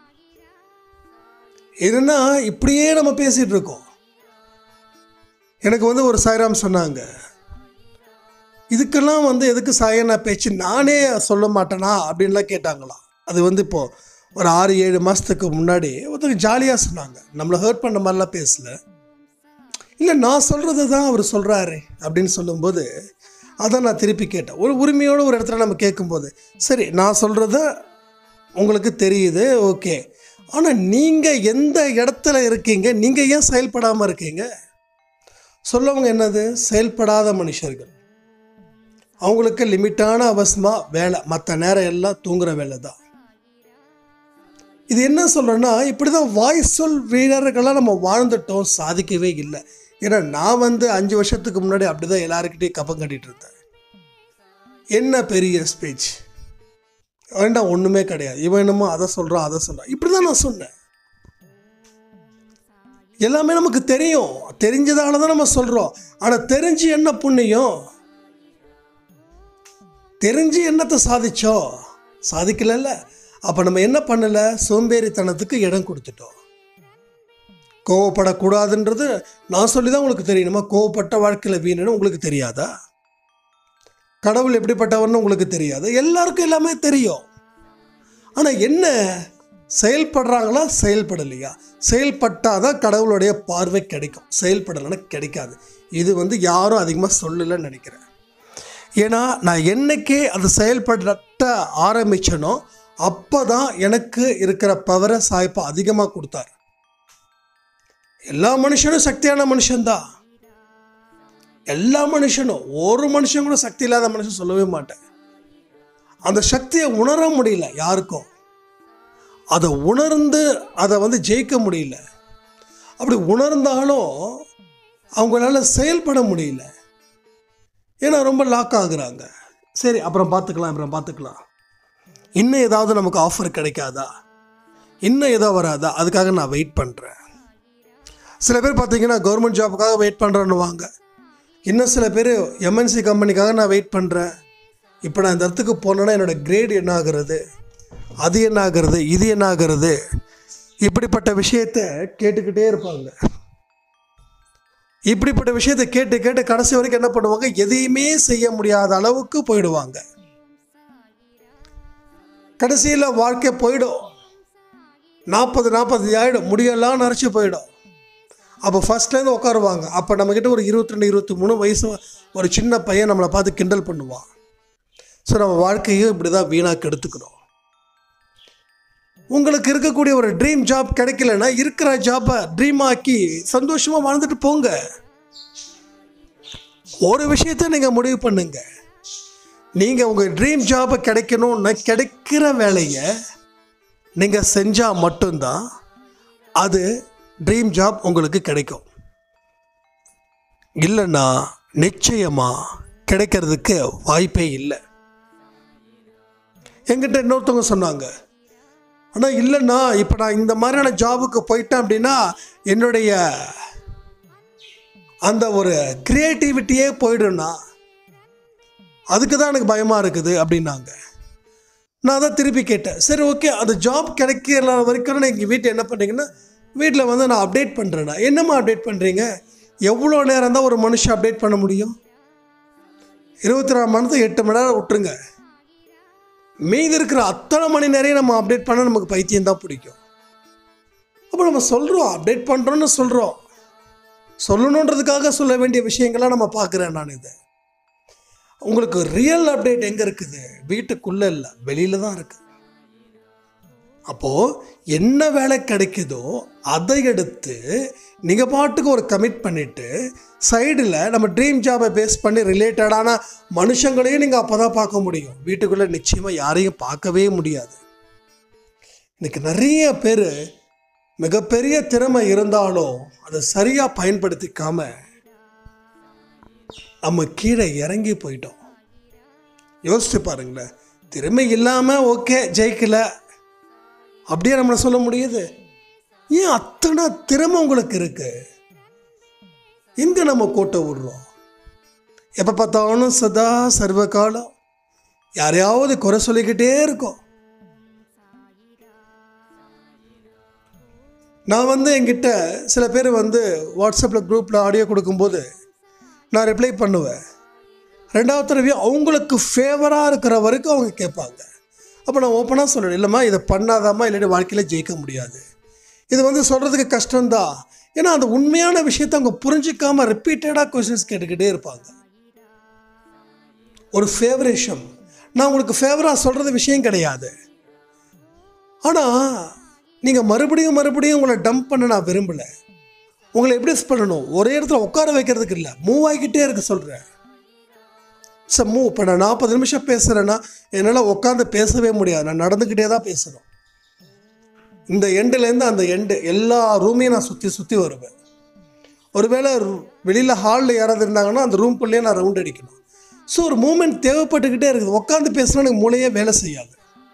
Speaker 3: என்னன்னா இப்படியே நம்ம பேசிகிட்டு இருக்கோம் எனக்கு வந்து ஒரு சாய்ராம் சொன்னாங்க இதுக்கெல்லாம் வந்து எதுக்கு சாயனா பேச்சு நானே சொல்ல மாட்டேனா அப்படின்லாம் கேட்டாங்களாம் அது வந்து இப்போது ஒரு ஆறு ஏழு மாதத்துக்கு முன்னாடி ஒருத்தங்க ஜாலியாக சொன்னாங்க நம்மளை ஹர்ட் பண்ண மாதிரிலாம் பேசல இல்லை நான் சொல்கிறது தான் அவர் சொல்கிறாரு அப்படின்னு சொல்லும்போது அதான் நான் திருப்பி கேட்டேன் ஒரு உரிமையோட ஒரு இடத்துல நம்ம கேட்கும்போது சரி நான் சொல்கிறத உங்களுக்கு தெரியுது ஓகே ஆனால் நீங்கள் எந்த இடத்துல இருக்கீங்க நீங்கள் ஏன் செயல்படாமல் இருக்கீங்க சொல்லவங்க என்னது செயல்படாத மனுஷர்கள் அவங்களுக்கு லிமிட்டான அவசமாக வேலை மற்ற நேரம் எல்லாம் தூங்குற வேலை தான் இது என்ன சொல்கிறேன்னா இப்படி தான் வாய் சொல் வீரர்களாக நம்ம வாழ்ந்துட்டோம் சாதிக்கவே இல்லை ஏன்னா நான் வந்து அஞ்சு வருஷத்துக்கு முன்னாடி அப்படி தான் எல்லாருக்கிட்டையும் கப்பம் கட்டிட்டு இருந்தேன் என்ன பெரிய ஸ்பீச் வேண்டாம் ஒன்றுமே கிடையாது இவன் என்னமோ அதை சொல்கிறான் அதை சொல்கிறான் இப்படி தான் நான் சொன்னேன் எல்லாமே நமக்கு தெரியும் தெரிஞ்சதால தான் நம்ம சொல்கிறோம் ஆனால் தெரிஞ்சு என்ன புண்ணியம் தெரிஞ்சு என்னத்தை சாதிச்சோம் சாதிக்கலல்ல அப்போ நம்ம என்ன பண்ணலை சோம்பேறித்தனத்துக்கு இடம் கொடுத்துட்டோம் கோவப்படக்கூடாதுன்றது நான் சொல்லி தான் உங்களுக்கு தெரியணுமா கோவப்பட்ட வாழ்க்கையில் வீணுன்னு உங்களுக்கு தெரியாதா கடவுள் எப்படிப்பட்டவர்னு உங்களுக்கு தெரியாது எல்லாருக்கும் எல்லாமே தெரியும் ஆனால் என்ன செயல்படுறாங்களா செயல்படலையா செயல்பட்டால் தான் கடவுளுடைய பார்வை கிடைக்கும் செயல்படலைன்னா கிடைக்காது இது வந்து யாரும் அதிகமாக சொல்லலைன்னு நினைக்கிறேன் ஏன்னா நான் என்னைக்கே அது செயல்பட ஆரம்பிச்சனோ அப்போ தான் எனக்கு இருக்கிற பவரை சாய்ப்பா அதிகமாக கொடுத்தார் எல்லா மனுஷனும் சக்தியான மனுஷன்தான் எல்லா மனுஷனும் ஒரு மனுஷன் கூட சக்தி இல்லாத மனுஷன் சொல்லவே மாட்டேன் அந்த சக்தியை உணர முடியல யாருக்கும் அதை உணர்ந்து அதை வந்து ஜெயிக்க முடியல அப்படி உணர்ந்தாலும் அவங்களால செயல்பட முடியல ஏன்னா ரொம்ப லாக் ஆகுறாங்க சரி அப்புறம் பார்த்துக்கலாம் அப்புறம் பார்த்துக்கலாம் இன்னும் ஏதாவது நமக்கு ஆஃபர் கிடைக்காதா இன்னும் ஏதோ வராதா அதுக்காக நான் வெயிட் பண்ணுறேன் சில பேர் பார்த்தீங்கன்னா கவர்மெண்ட் ஜாப்புக்காக வெயிட் பண்ணுறேன்னுவாங்க இன்னும் சில பேர் எம்என்சி கம்பெனிக்காக நான் வெயிட் பண்ணுறேன் இப்போ நான் இந்த இடத்துக்கு போனேன்னா என்னோடய கிரேட் என்ன ஆகுறது அது என்ன ஆகுறது இது என்ன ஆகுறது இப்படிப்பட்ட விஷயத்த கேட்டுக்கிட்டே இருப்பாங்க இப்படிப்பட்ட விஷயத்தை கேட்டு கேட்டு கடைசி வரைக்கும் என்ன பண்ணுவாங்க எதையுமே செய்ய முடியாத அளவுக்கு போயிடுவாங்க கடைசியில் வாழ்க்கை போயிடும் நாற்பது நாற்பது ஆகிடும் முடியெல்லாம் நினச்சி போயிடும் அப்போ ஃபஸ்ட்லேருந்து உட்காருவாங்க அப்போ நம்மக்கிட்ட ஒரு இருபத்தி ரெண்டு இருபத்தி மூணு வயசு ஒரு சின்ன பையன் நம்மளை பார்த்து கிண்டல் பண்ணுவான் ஸோ நம்ம வாழ்க்கையும் இப்படி தான் வீணாக்க எடுத்துக்கிறோம் உங்களுக்கு இருக்கக்கூடிய ஒரு ட்ரீம் ஜாப் கிடைக்கலன்னா இருக்கிற ஜாப்பை ட்ரீம் ஆக்கி சந்தோஷமாக வாழ்ந்துட்டு போங்க ஒரு விஷயத்த நீங்கள் முடிவு பண்ணுங்க நீங்கள் உங்கள் ட்ரீம் ஜாபை கிடைக்கணும்னா கிடைக்கிற வேலையை நீங்கள் செஞ்சால் மட்டும்தான் அது ட்ரீம் ஜாப் உங்களுக்கு கிடைக்கும் இல்லைன்னா நிச்சயமாக கிடைக்கிறதுக்கு வாய்ப்பே இல்லை என்கிட்ட இன்னொருத்தவங்க சொன்னாங்க ஆனால் இல்லைண்ணா இப்போ நான் இந்த மாதிரியான ஜாபுக்கு போயிட்டேன் அப்படின்னா என்னுடைய அந்த ஒரு க்ரியேட்டிவிட்டியே போயிடும்ண்ணா அதுக்கு தான் எனக்கு பயமாக இருக்குது அப்படின்னாங்க நான் அதான் திருப்பி கேட்டேன் சரி ஓகே அந்த ஜாப் கிடைக்கிற வரைக்கும் நீங்கள் வீட்டை என்ன பண்ணுறீங்கன்னா வீட்டில் வந்து நான் அப்டேட் பண்ணுறேண்ணா என்னம்மா அப்டேட் பண்ணுறீங்க எவ்வளோ நேரம் தான் ஒரு மனுஷன் அப்டேட் பண்ண முடியும் இருபத்தி நாலு மணி நேரத்துக்கு எட்டு மணி நேரம் விட்டுருங்க மீதி இருக்கிற அத்தனை மணி நேரம் நம்ம அப்டேட் பண்ண நமக்கு பைத்தியம் தான் பிடிக்கும் அப்போ நம்ம சொல்கிறோம் அப்டேட் பண்ணுறோன்னு சொல்கிறோம் சொல்லணுன்றதுக்காக சொல்ல வேண்டிய விஷயங்கள்லாம் நம்ம பார்க்குறேன் நான் இதை உங்களுக்கு ரியல் அப்டேட் எங்கே இருக்குது வீட்டுக்குள்ளே இல்லை வெளியில் தான் இருக்குது அப்போது என்ன வேலை கிடைக்குதோ அதை எடுத்து நீங்கள் பாட்டுக்கு ஒரு கமிட் பண்ணிவிட்டு சைடில் நம்ம ட்ரீம் ஜாபை பேஸ் பண்ணி ரிலேட்டடான மனுஷங்களையும் நீங்கள் அப்போ தான் பார்க்க முடியும் வீட்டுக்குள்ளே நிச்சயமாக யாரையும் பார்க்கவே முடியாது இன்னைக்கு நிறைய பேர் மிகப்பெரிய திறமை இருந்தாலும் அதை சரியாக பயன்படுத்திக்காம நம்ம கீழே இறங்கி போயிட்டோம் யோசிச்சு பாருங்களேன் திறமை இல்லாமல் ஓகே ஜெயிக்கல அப்படியே நம்மளை சொல்ல முடியுது ஏன் அத்தனை திறமை உங்களுக்கு இருக்கு எங்க நம்ம கோட்டை விடுறோம் எப்போ பார்த்தாலும் சதா சர்வ காலம் யாரையாவது குறை சொல்லிக்கிட்டே இருக்கோம் நான் வந்து என்கிட்ட சில பேர் வந்து வாட்ஸ்அப்பில் குரூப்பில் ஆடியோ கொடுக்கும்போது நான் ரிப்ளை பண்ணுவேன் ரெண்டாவது தடவையும் அவங்களுக்கு ஃபேவராக இருக்கிற வரைக்கும் அவங்க கேட்பாங்க அப்போ நான் ஓப்பனாக சொல்லுவேன் இல்லைம்மா இதை பண்ணாதாம்மா இல்லாட்டி வாழ்க்கையில் ஜெயிக்க முடியாது இது வந்து சொல்கிறதுக்கு கஷ்டம்தான் ஏன்னா அந்த உண்மையான விஷயத்தை அவங்க புரிஞ்சிக்காம ரிப்பீட்டடாக கொஷின்ஸ் கேட்டுக்கிட்டே இருப்பாங்க ஒரு ஃபேவரேஷம் நான் உங்களுக்கு ஃபேவராக சொல்கிறது விஷயம் கிடையாது ஆனால் நீங்கள் மறுபடியும் மறுபடியும் உங்களை டம்ப் பண்ண நான் விரும்பலை உங்களை எப்படி பண்ணணும் ஒரே இடத்துல உட்கார வைக்கிறதுக்கு இல்லை மூவ் ஆகிக்கிட்டே இருக்க சொல்கிறேன் சார் மூவ் இப்போ நான் நாற்பது நிமிஷம் பேசுகிறேன்னா என்னால் உட்காந்து பேசவே முடியாது நான் நடந்துக்கிட்டே தான் பேசணும் இந்த எண்டுலேருந்து அந்த எண்டு எல்லா ரூமையும் நான் சுற்றி சுற்றி வருவேன் ஒருவேளை வெளியில் ஹாலில் யாராவது இருந்தாங்கன்னா அந்த ரூம்குள்ளேயே நான் ரவுண்ட் அடிக்கணும் ஸோ ஒரு மூமெண்ட் தேவைப்பட்டுக்கிட்டே இருக்குது உட்காந்து பேசினா எனக்கு மூளையே வேலை செய்யாது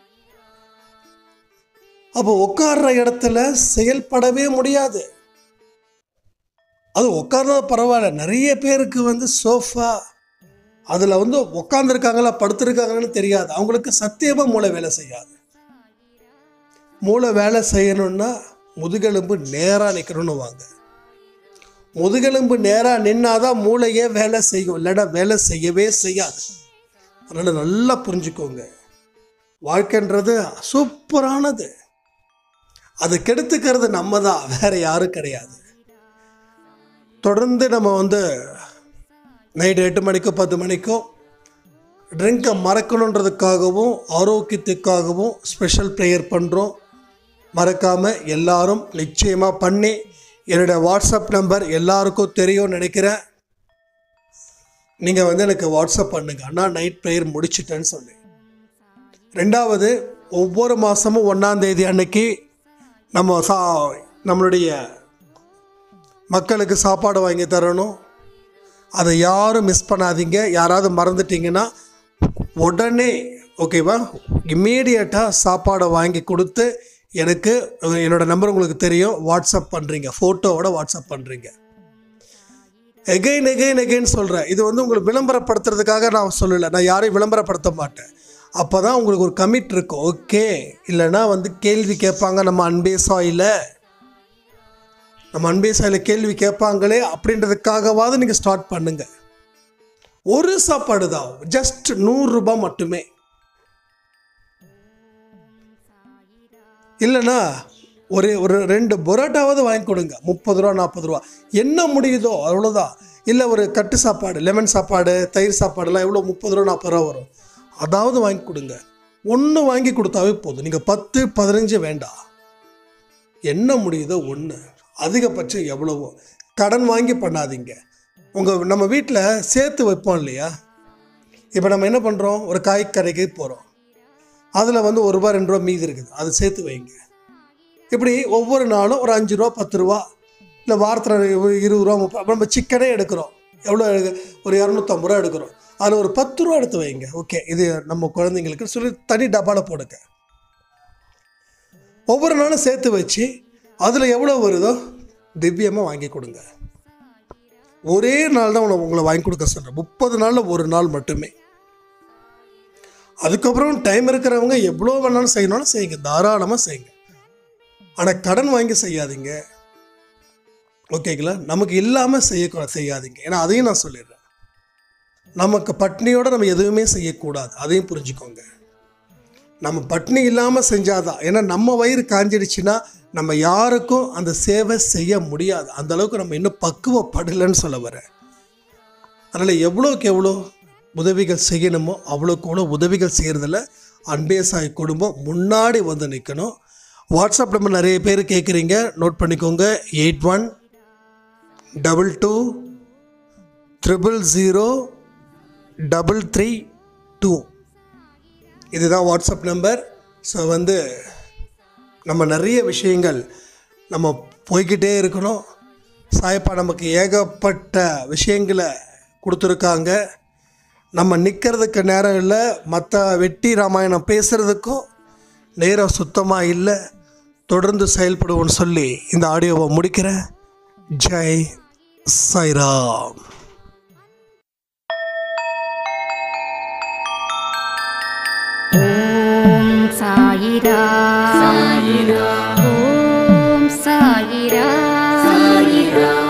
Speaker 3: அப்போ உட்கார்ற இடத்துல செயல்படவே முடியாது அது உட்கார்ந்தா பரவாயில்ல நிறைய பேருக்கு வந்து சோஃபா அதில் வந்து உட்காந்துருக்காங்களா படுத்திருக்காங்கன்னு தெரியாது அவங்களுக்கு சத்தியமாக மூளை வேலை செய்யாது மூளை வேலை செய்யணும்னா முதுகெலும்பு நேராக நிற்கணும்னு வாங்க முதுகெலும்பு நேராக நின்னாதான் மூளையே வேலை செய்யும் இல்லைன்னா வேலை செய்யவே செய்யாது அதனால் நல்லா புரிஞ்சுக்கோங்க வாழ்க்கைன்றது சூப்பரானது அது கெடுத்துக்கிறது நம்ம தான் வேற யாரும் கிடையாது தொடர்ந்து நம்ம வந்து நைட்டு எட்டு மணிக்கோ பத்து மணிக்கோ ட்ரிங்கை மறக்கணுன்றதுக்காகவும் ஆரோக்கியத்துக்காகவும் ஸ்பெஷல் ப்ரேயர் பண்ணுறோம் மறக்காமல் எல்லாரும் நிச்சயமாக பண்ணி என்னோட வாட்ஸ்அப் நம்பர் எல்லாருக்கும் தெரியும்னு நினைக்கிறேன் நீங்கள் வந்து எனக்கு வாட்ஸ்அப் பண்ணுங்க அண்ணா நைட் ப்ரேயர் முடிச்சிட்டேன்னு சொல்லி ரெண்டாவது ஒவ்வொரு மாதமும் ஒன்றாந்தேதி அன்னைக்கு நம்ம சா நம்மளுடைய மக்களுக்கு சாப்பாடு வாங்கி தரணும் அதை யாரும் மிஸ் பண்ணாதீங்க யாராவது மறந்துட்டீங்கன்னா உடனே ஓகேவா இம்மீடியட்டாக சாப்பாடை வாங்கி கொடுத்து எனக்கு என்னோட நம்பர் உங்களுக்கு தெரியும் வாட்ஸ்அப் பண்ணுறீங்க ஃபோட்டோவோட வாட்ஸ்அப் பண்ணுறீங்க எகைன் எகைன் எகைன் சொல்கிறேன் இது வந்து உங்களுக்கு விளம்பரப்படுத்துறதுக்காக நான் சொல்லலை நான் யாரையும் விளம்பரப்படுத்த மாட்டேன் அப்போ தான் உங்களுக்கு ஒரு கமிட் இருக்கும் ஓகே இல்லைன்னா வந்து கேள்வி கேட்பாங்க நம்ம அன்பே சாயில் நம்ம அன்பே சாயில் கேள்வி கேட்பாங்களே அப்படின்றதுக்காகவாவது நீங்கள் ஸ்டார்ட் பண்ணுங்க ஒரு சாப்பாடு தான் ஜஸ்ட் நூறுரூபா மட்டுமே இல்லைன்னா ஒரு ஒரு ரெண்டு பரோட்டாவது வாங்கி கொடுங்க முப்பது ரூபா நாற்பது ரூபா என்ன முடியுதோ அவ்வளோதான் இல்லை ஒரு கட்டு சாப்பாடு லெமன் சாப்பாடு தயிர் சாப்பாடுலாம் எவ்வளோ முப்பது ரூபா நாற்பது ரூபா வரும் அதாவது வாங்கி கொடுங்க ஒன்று வாங்கி கொடுத்தாவே போதும் நீங்கள் பத்து பதினஞ்சு வேண்டாம் என்ன முடியுதோ ஒன்று அதிகபட்சம் எவ்வளவோ கடன் வாங்கி பண்ணாதீங்க உங்கள் நம்ம வீட்டில் சேர்த்து வைப்போம் இல்லையா இப்போ நம்ம என்ன பண்ணுறோம் ஒரு காய் கடைக்கு போகிறோம் அதில் வந்து ஒரு ரூபா ரெண்டு ரூபா மீதி இருக்குது அதை சேர்த்து வைங்க இப்படி ஒவ்வொரு நாளும் ஒரு அஞ்சு ரூபா பத்து ரூபா இல்லை வாரத்தில் இருபது ரூபா முப்பது அப்ப நம்ம சிக்கனே எடுக்கிறோம் எவ்வளோ எடுக்க ஒரு இரநூத்தம்பது ரூபா எடுக்கிறோம் அதில் ஒரு பத்து ரூபா எடுத்து வைங்க ஓகே இது நம்ம குழந்தைங்களுக்கு சொல்லி தனி டப்பாவில் போடுங்க ஒவ்வொரு நாளும் சேர்த்து வச்சு அதில் எவ்வளோ வருதோ திவ்யமாக வாங்கி கொடுங்க ஒரே நாள் தான் உங்களை உங்களை வாங்கி கொடுக்க சொல்கிறேன் முப்பது நாளில் ஒரு நாள் மட்டுமே அதுக்கப்புறம் டைம் இருக்கிறவங்க எவ்வளோ வேணாலும் செய்யணும்னு செய்யுங்க தாராளமாக செய்யுங்க ஆனால் கடன் வாங்கி செய்யாதீங்க ஓகேங்களா நமக்கு இல்லாமல் செய்ய செய்யாதீங்க ஏன்னா அதையும் நான் சொல்லிடுறேன் நமக்கு பட்னியோடு நம்ம எதுவுமே செய்யக்கூடாது அதையும் புரிஞ்சுக்கோங்க நம்ம பட்னி இல்லாமல் செஞ்சாதான் ஏன்னா நம்ம வயிறு காஞ்சிடுச்சுன்னா நம்ம யாருக்கும் அந்த சேவை செய்ய முடியாது அந்த அளவுக்கு நம்ம இன்னும் பக்குவப்படலைன்னு சொல்ல வரேன் அதனால் எவ்வளோக்கு எவ்வளோ உதவிகள் செய்யணுமோ அவ்வளோக்கு அவ்வளோ உதவிகள் செய்கிறதுல அன்பே சாய் குடும்பம் முன்னாடி வந்து நிற்கணும் வாட்ஸ்அப் நம்பர் நிறைய பேர் கேட்குறீங்க நோட் பண்ணிக்கோங்க eight one double two triple zero double three two இதுதான் வாட்ஸ்அப் நம்பர் ஸோ வந்து நம்ம நிறைய விஷயங்கள் நம்ம போய்கிட்டே இருக்கணும் சாயப்பா நமக்கு ஏகப்பட்ட விஷயங்களை கொடுத்துருக்காங்க நம்ம நிற்கிறதுக்கு நேரம் இல்லை மற்ற வெட்டி ராமாயணம் பேசுகிறதுக்கும் நேரம் சுத்தமாக இல்லை தொடர்ந்து செயல்படுவோம்னு சொல்லி இந்த ஆடியோவை முடிக்கிறேன் ஜெய் சாய்ராம்
Speaker 1: ஓம் சாயிரா
Speaker 2: சாயிரா
Speaker 1: ஓம் சாயிரா
Speaker 2: சாயிரா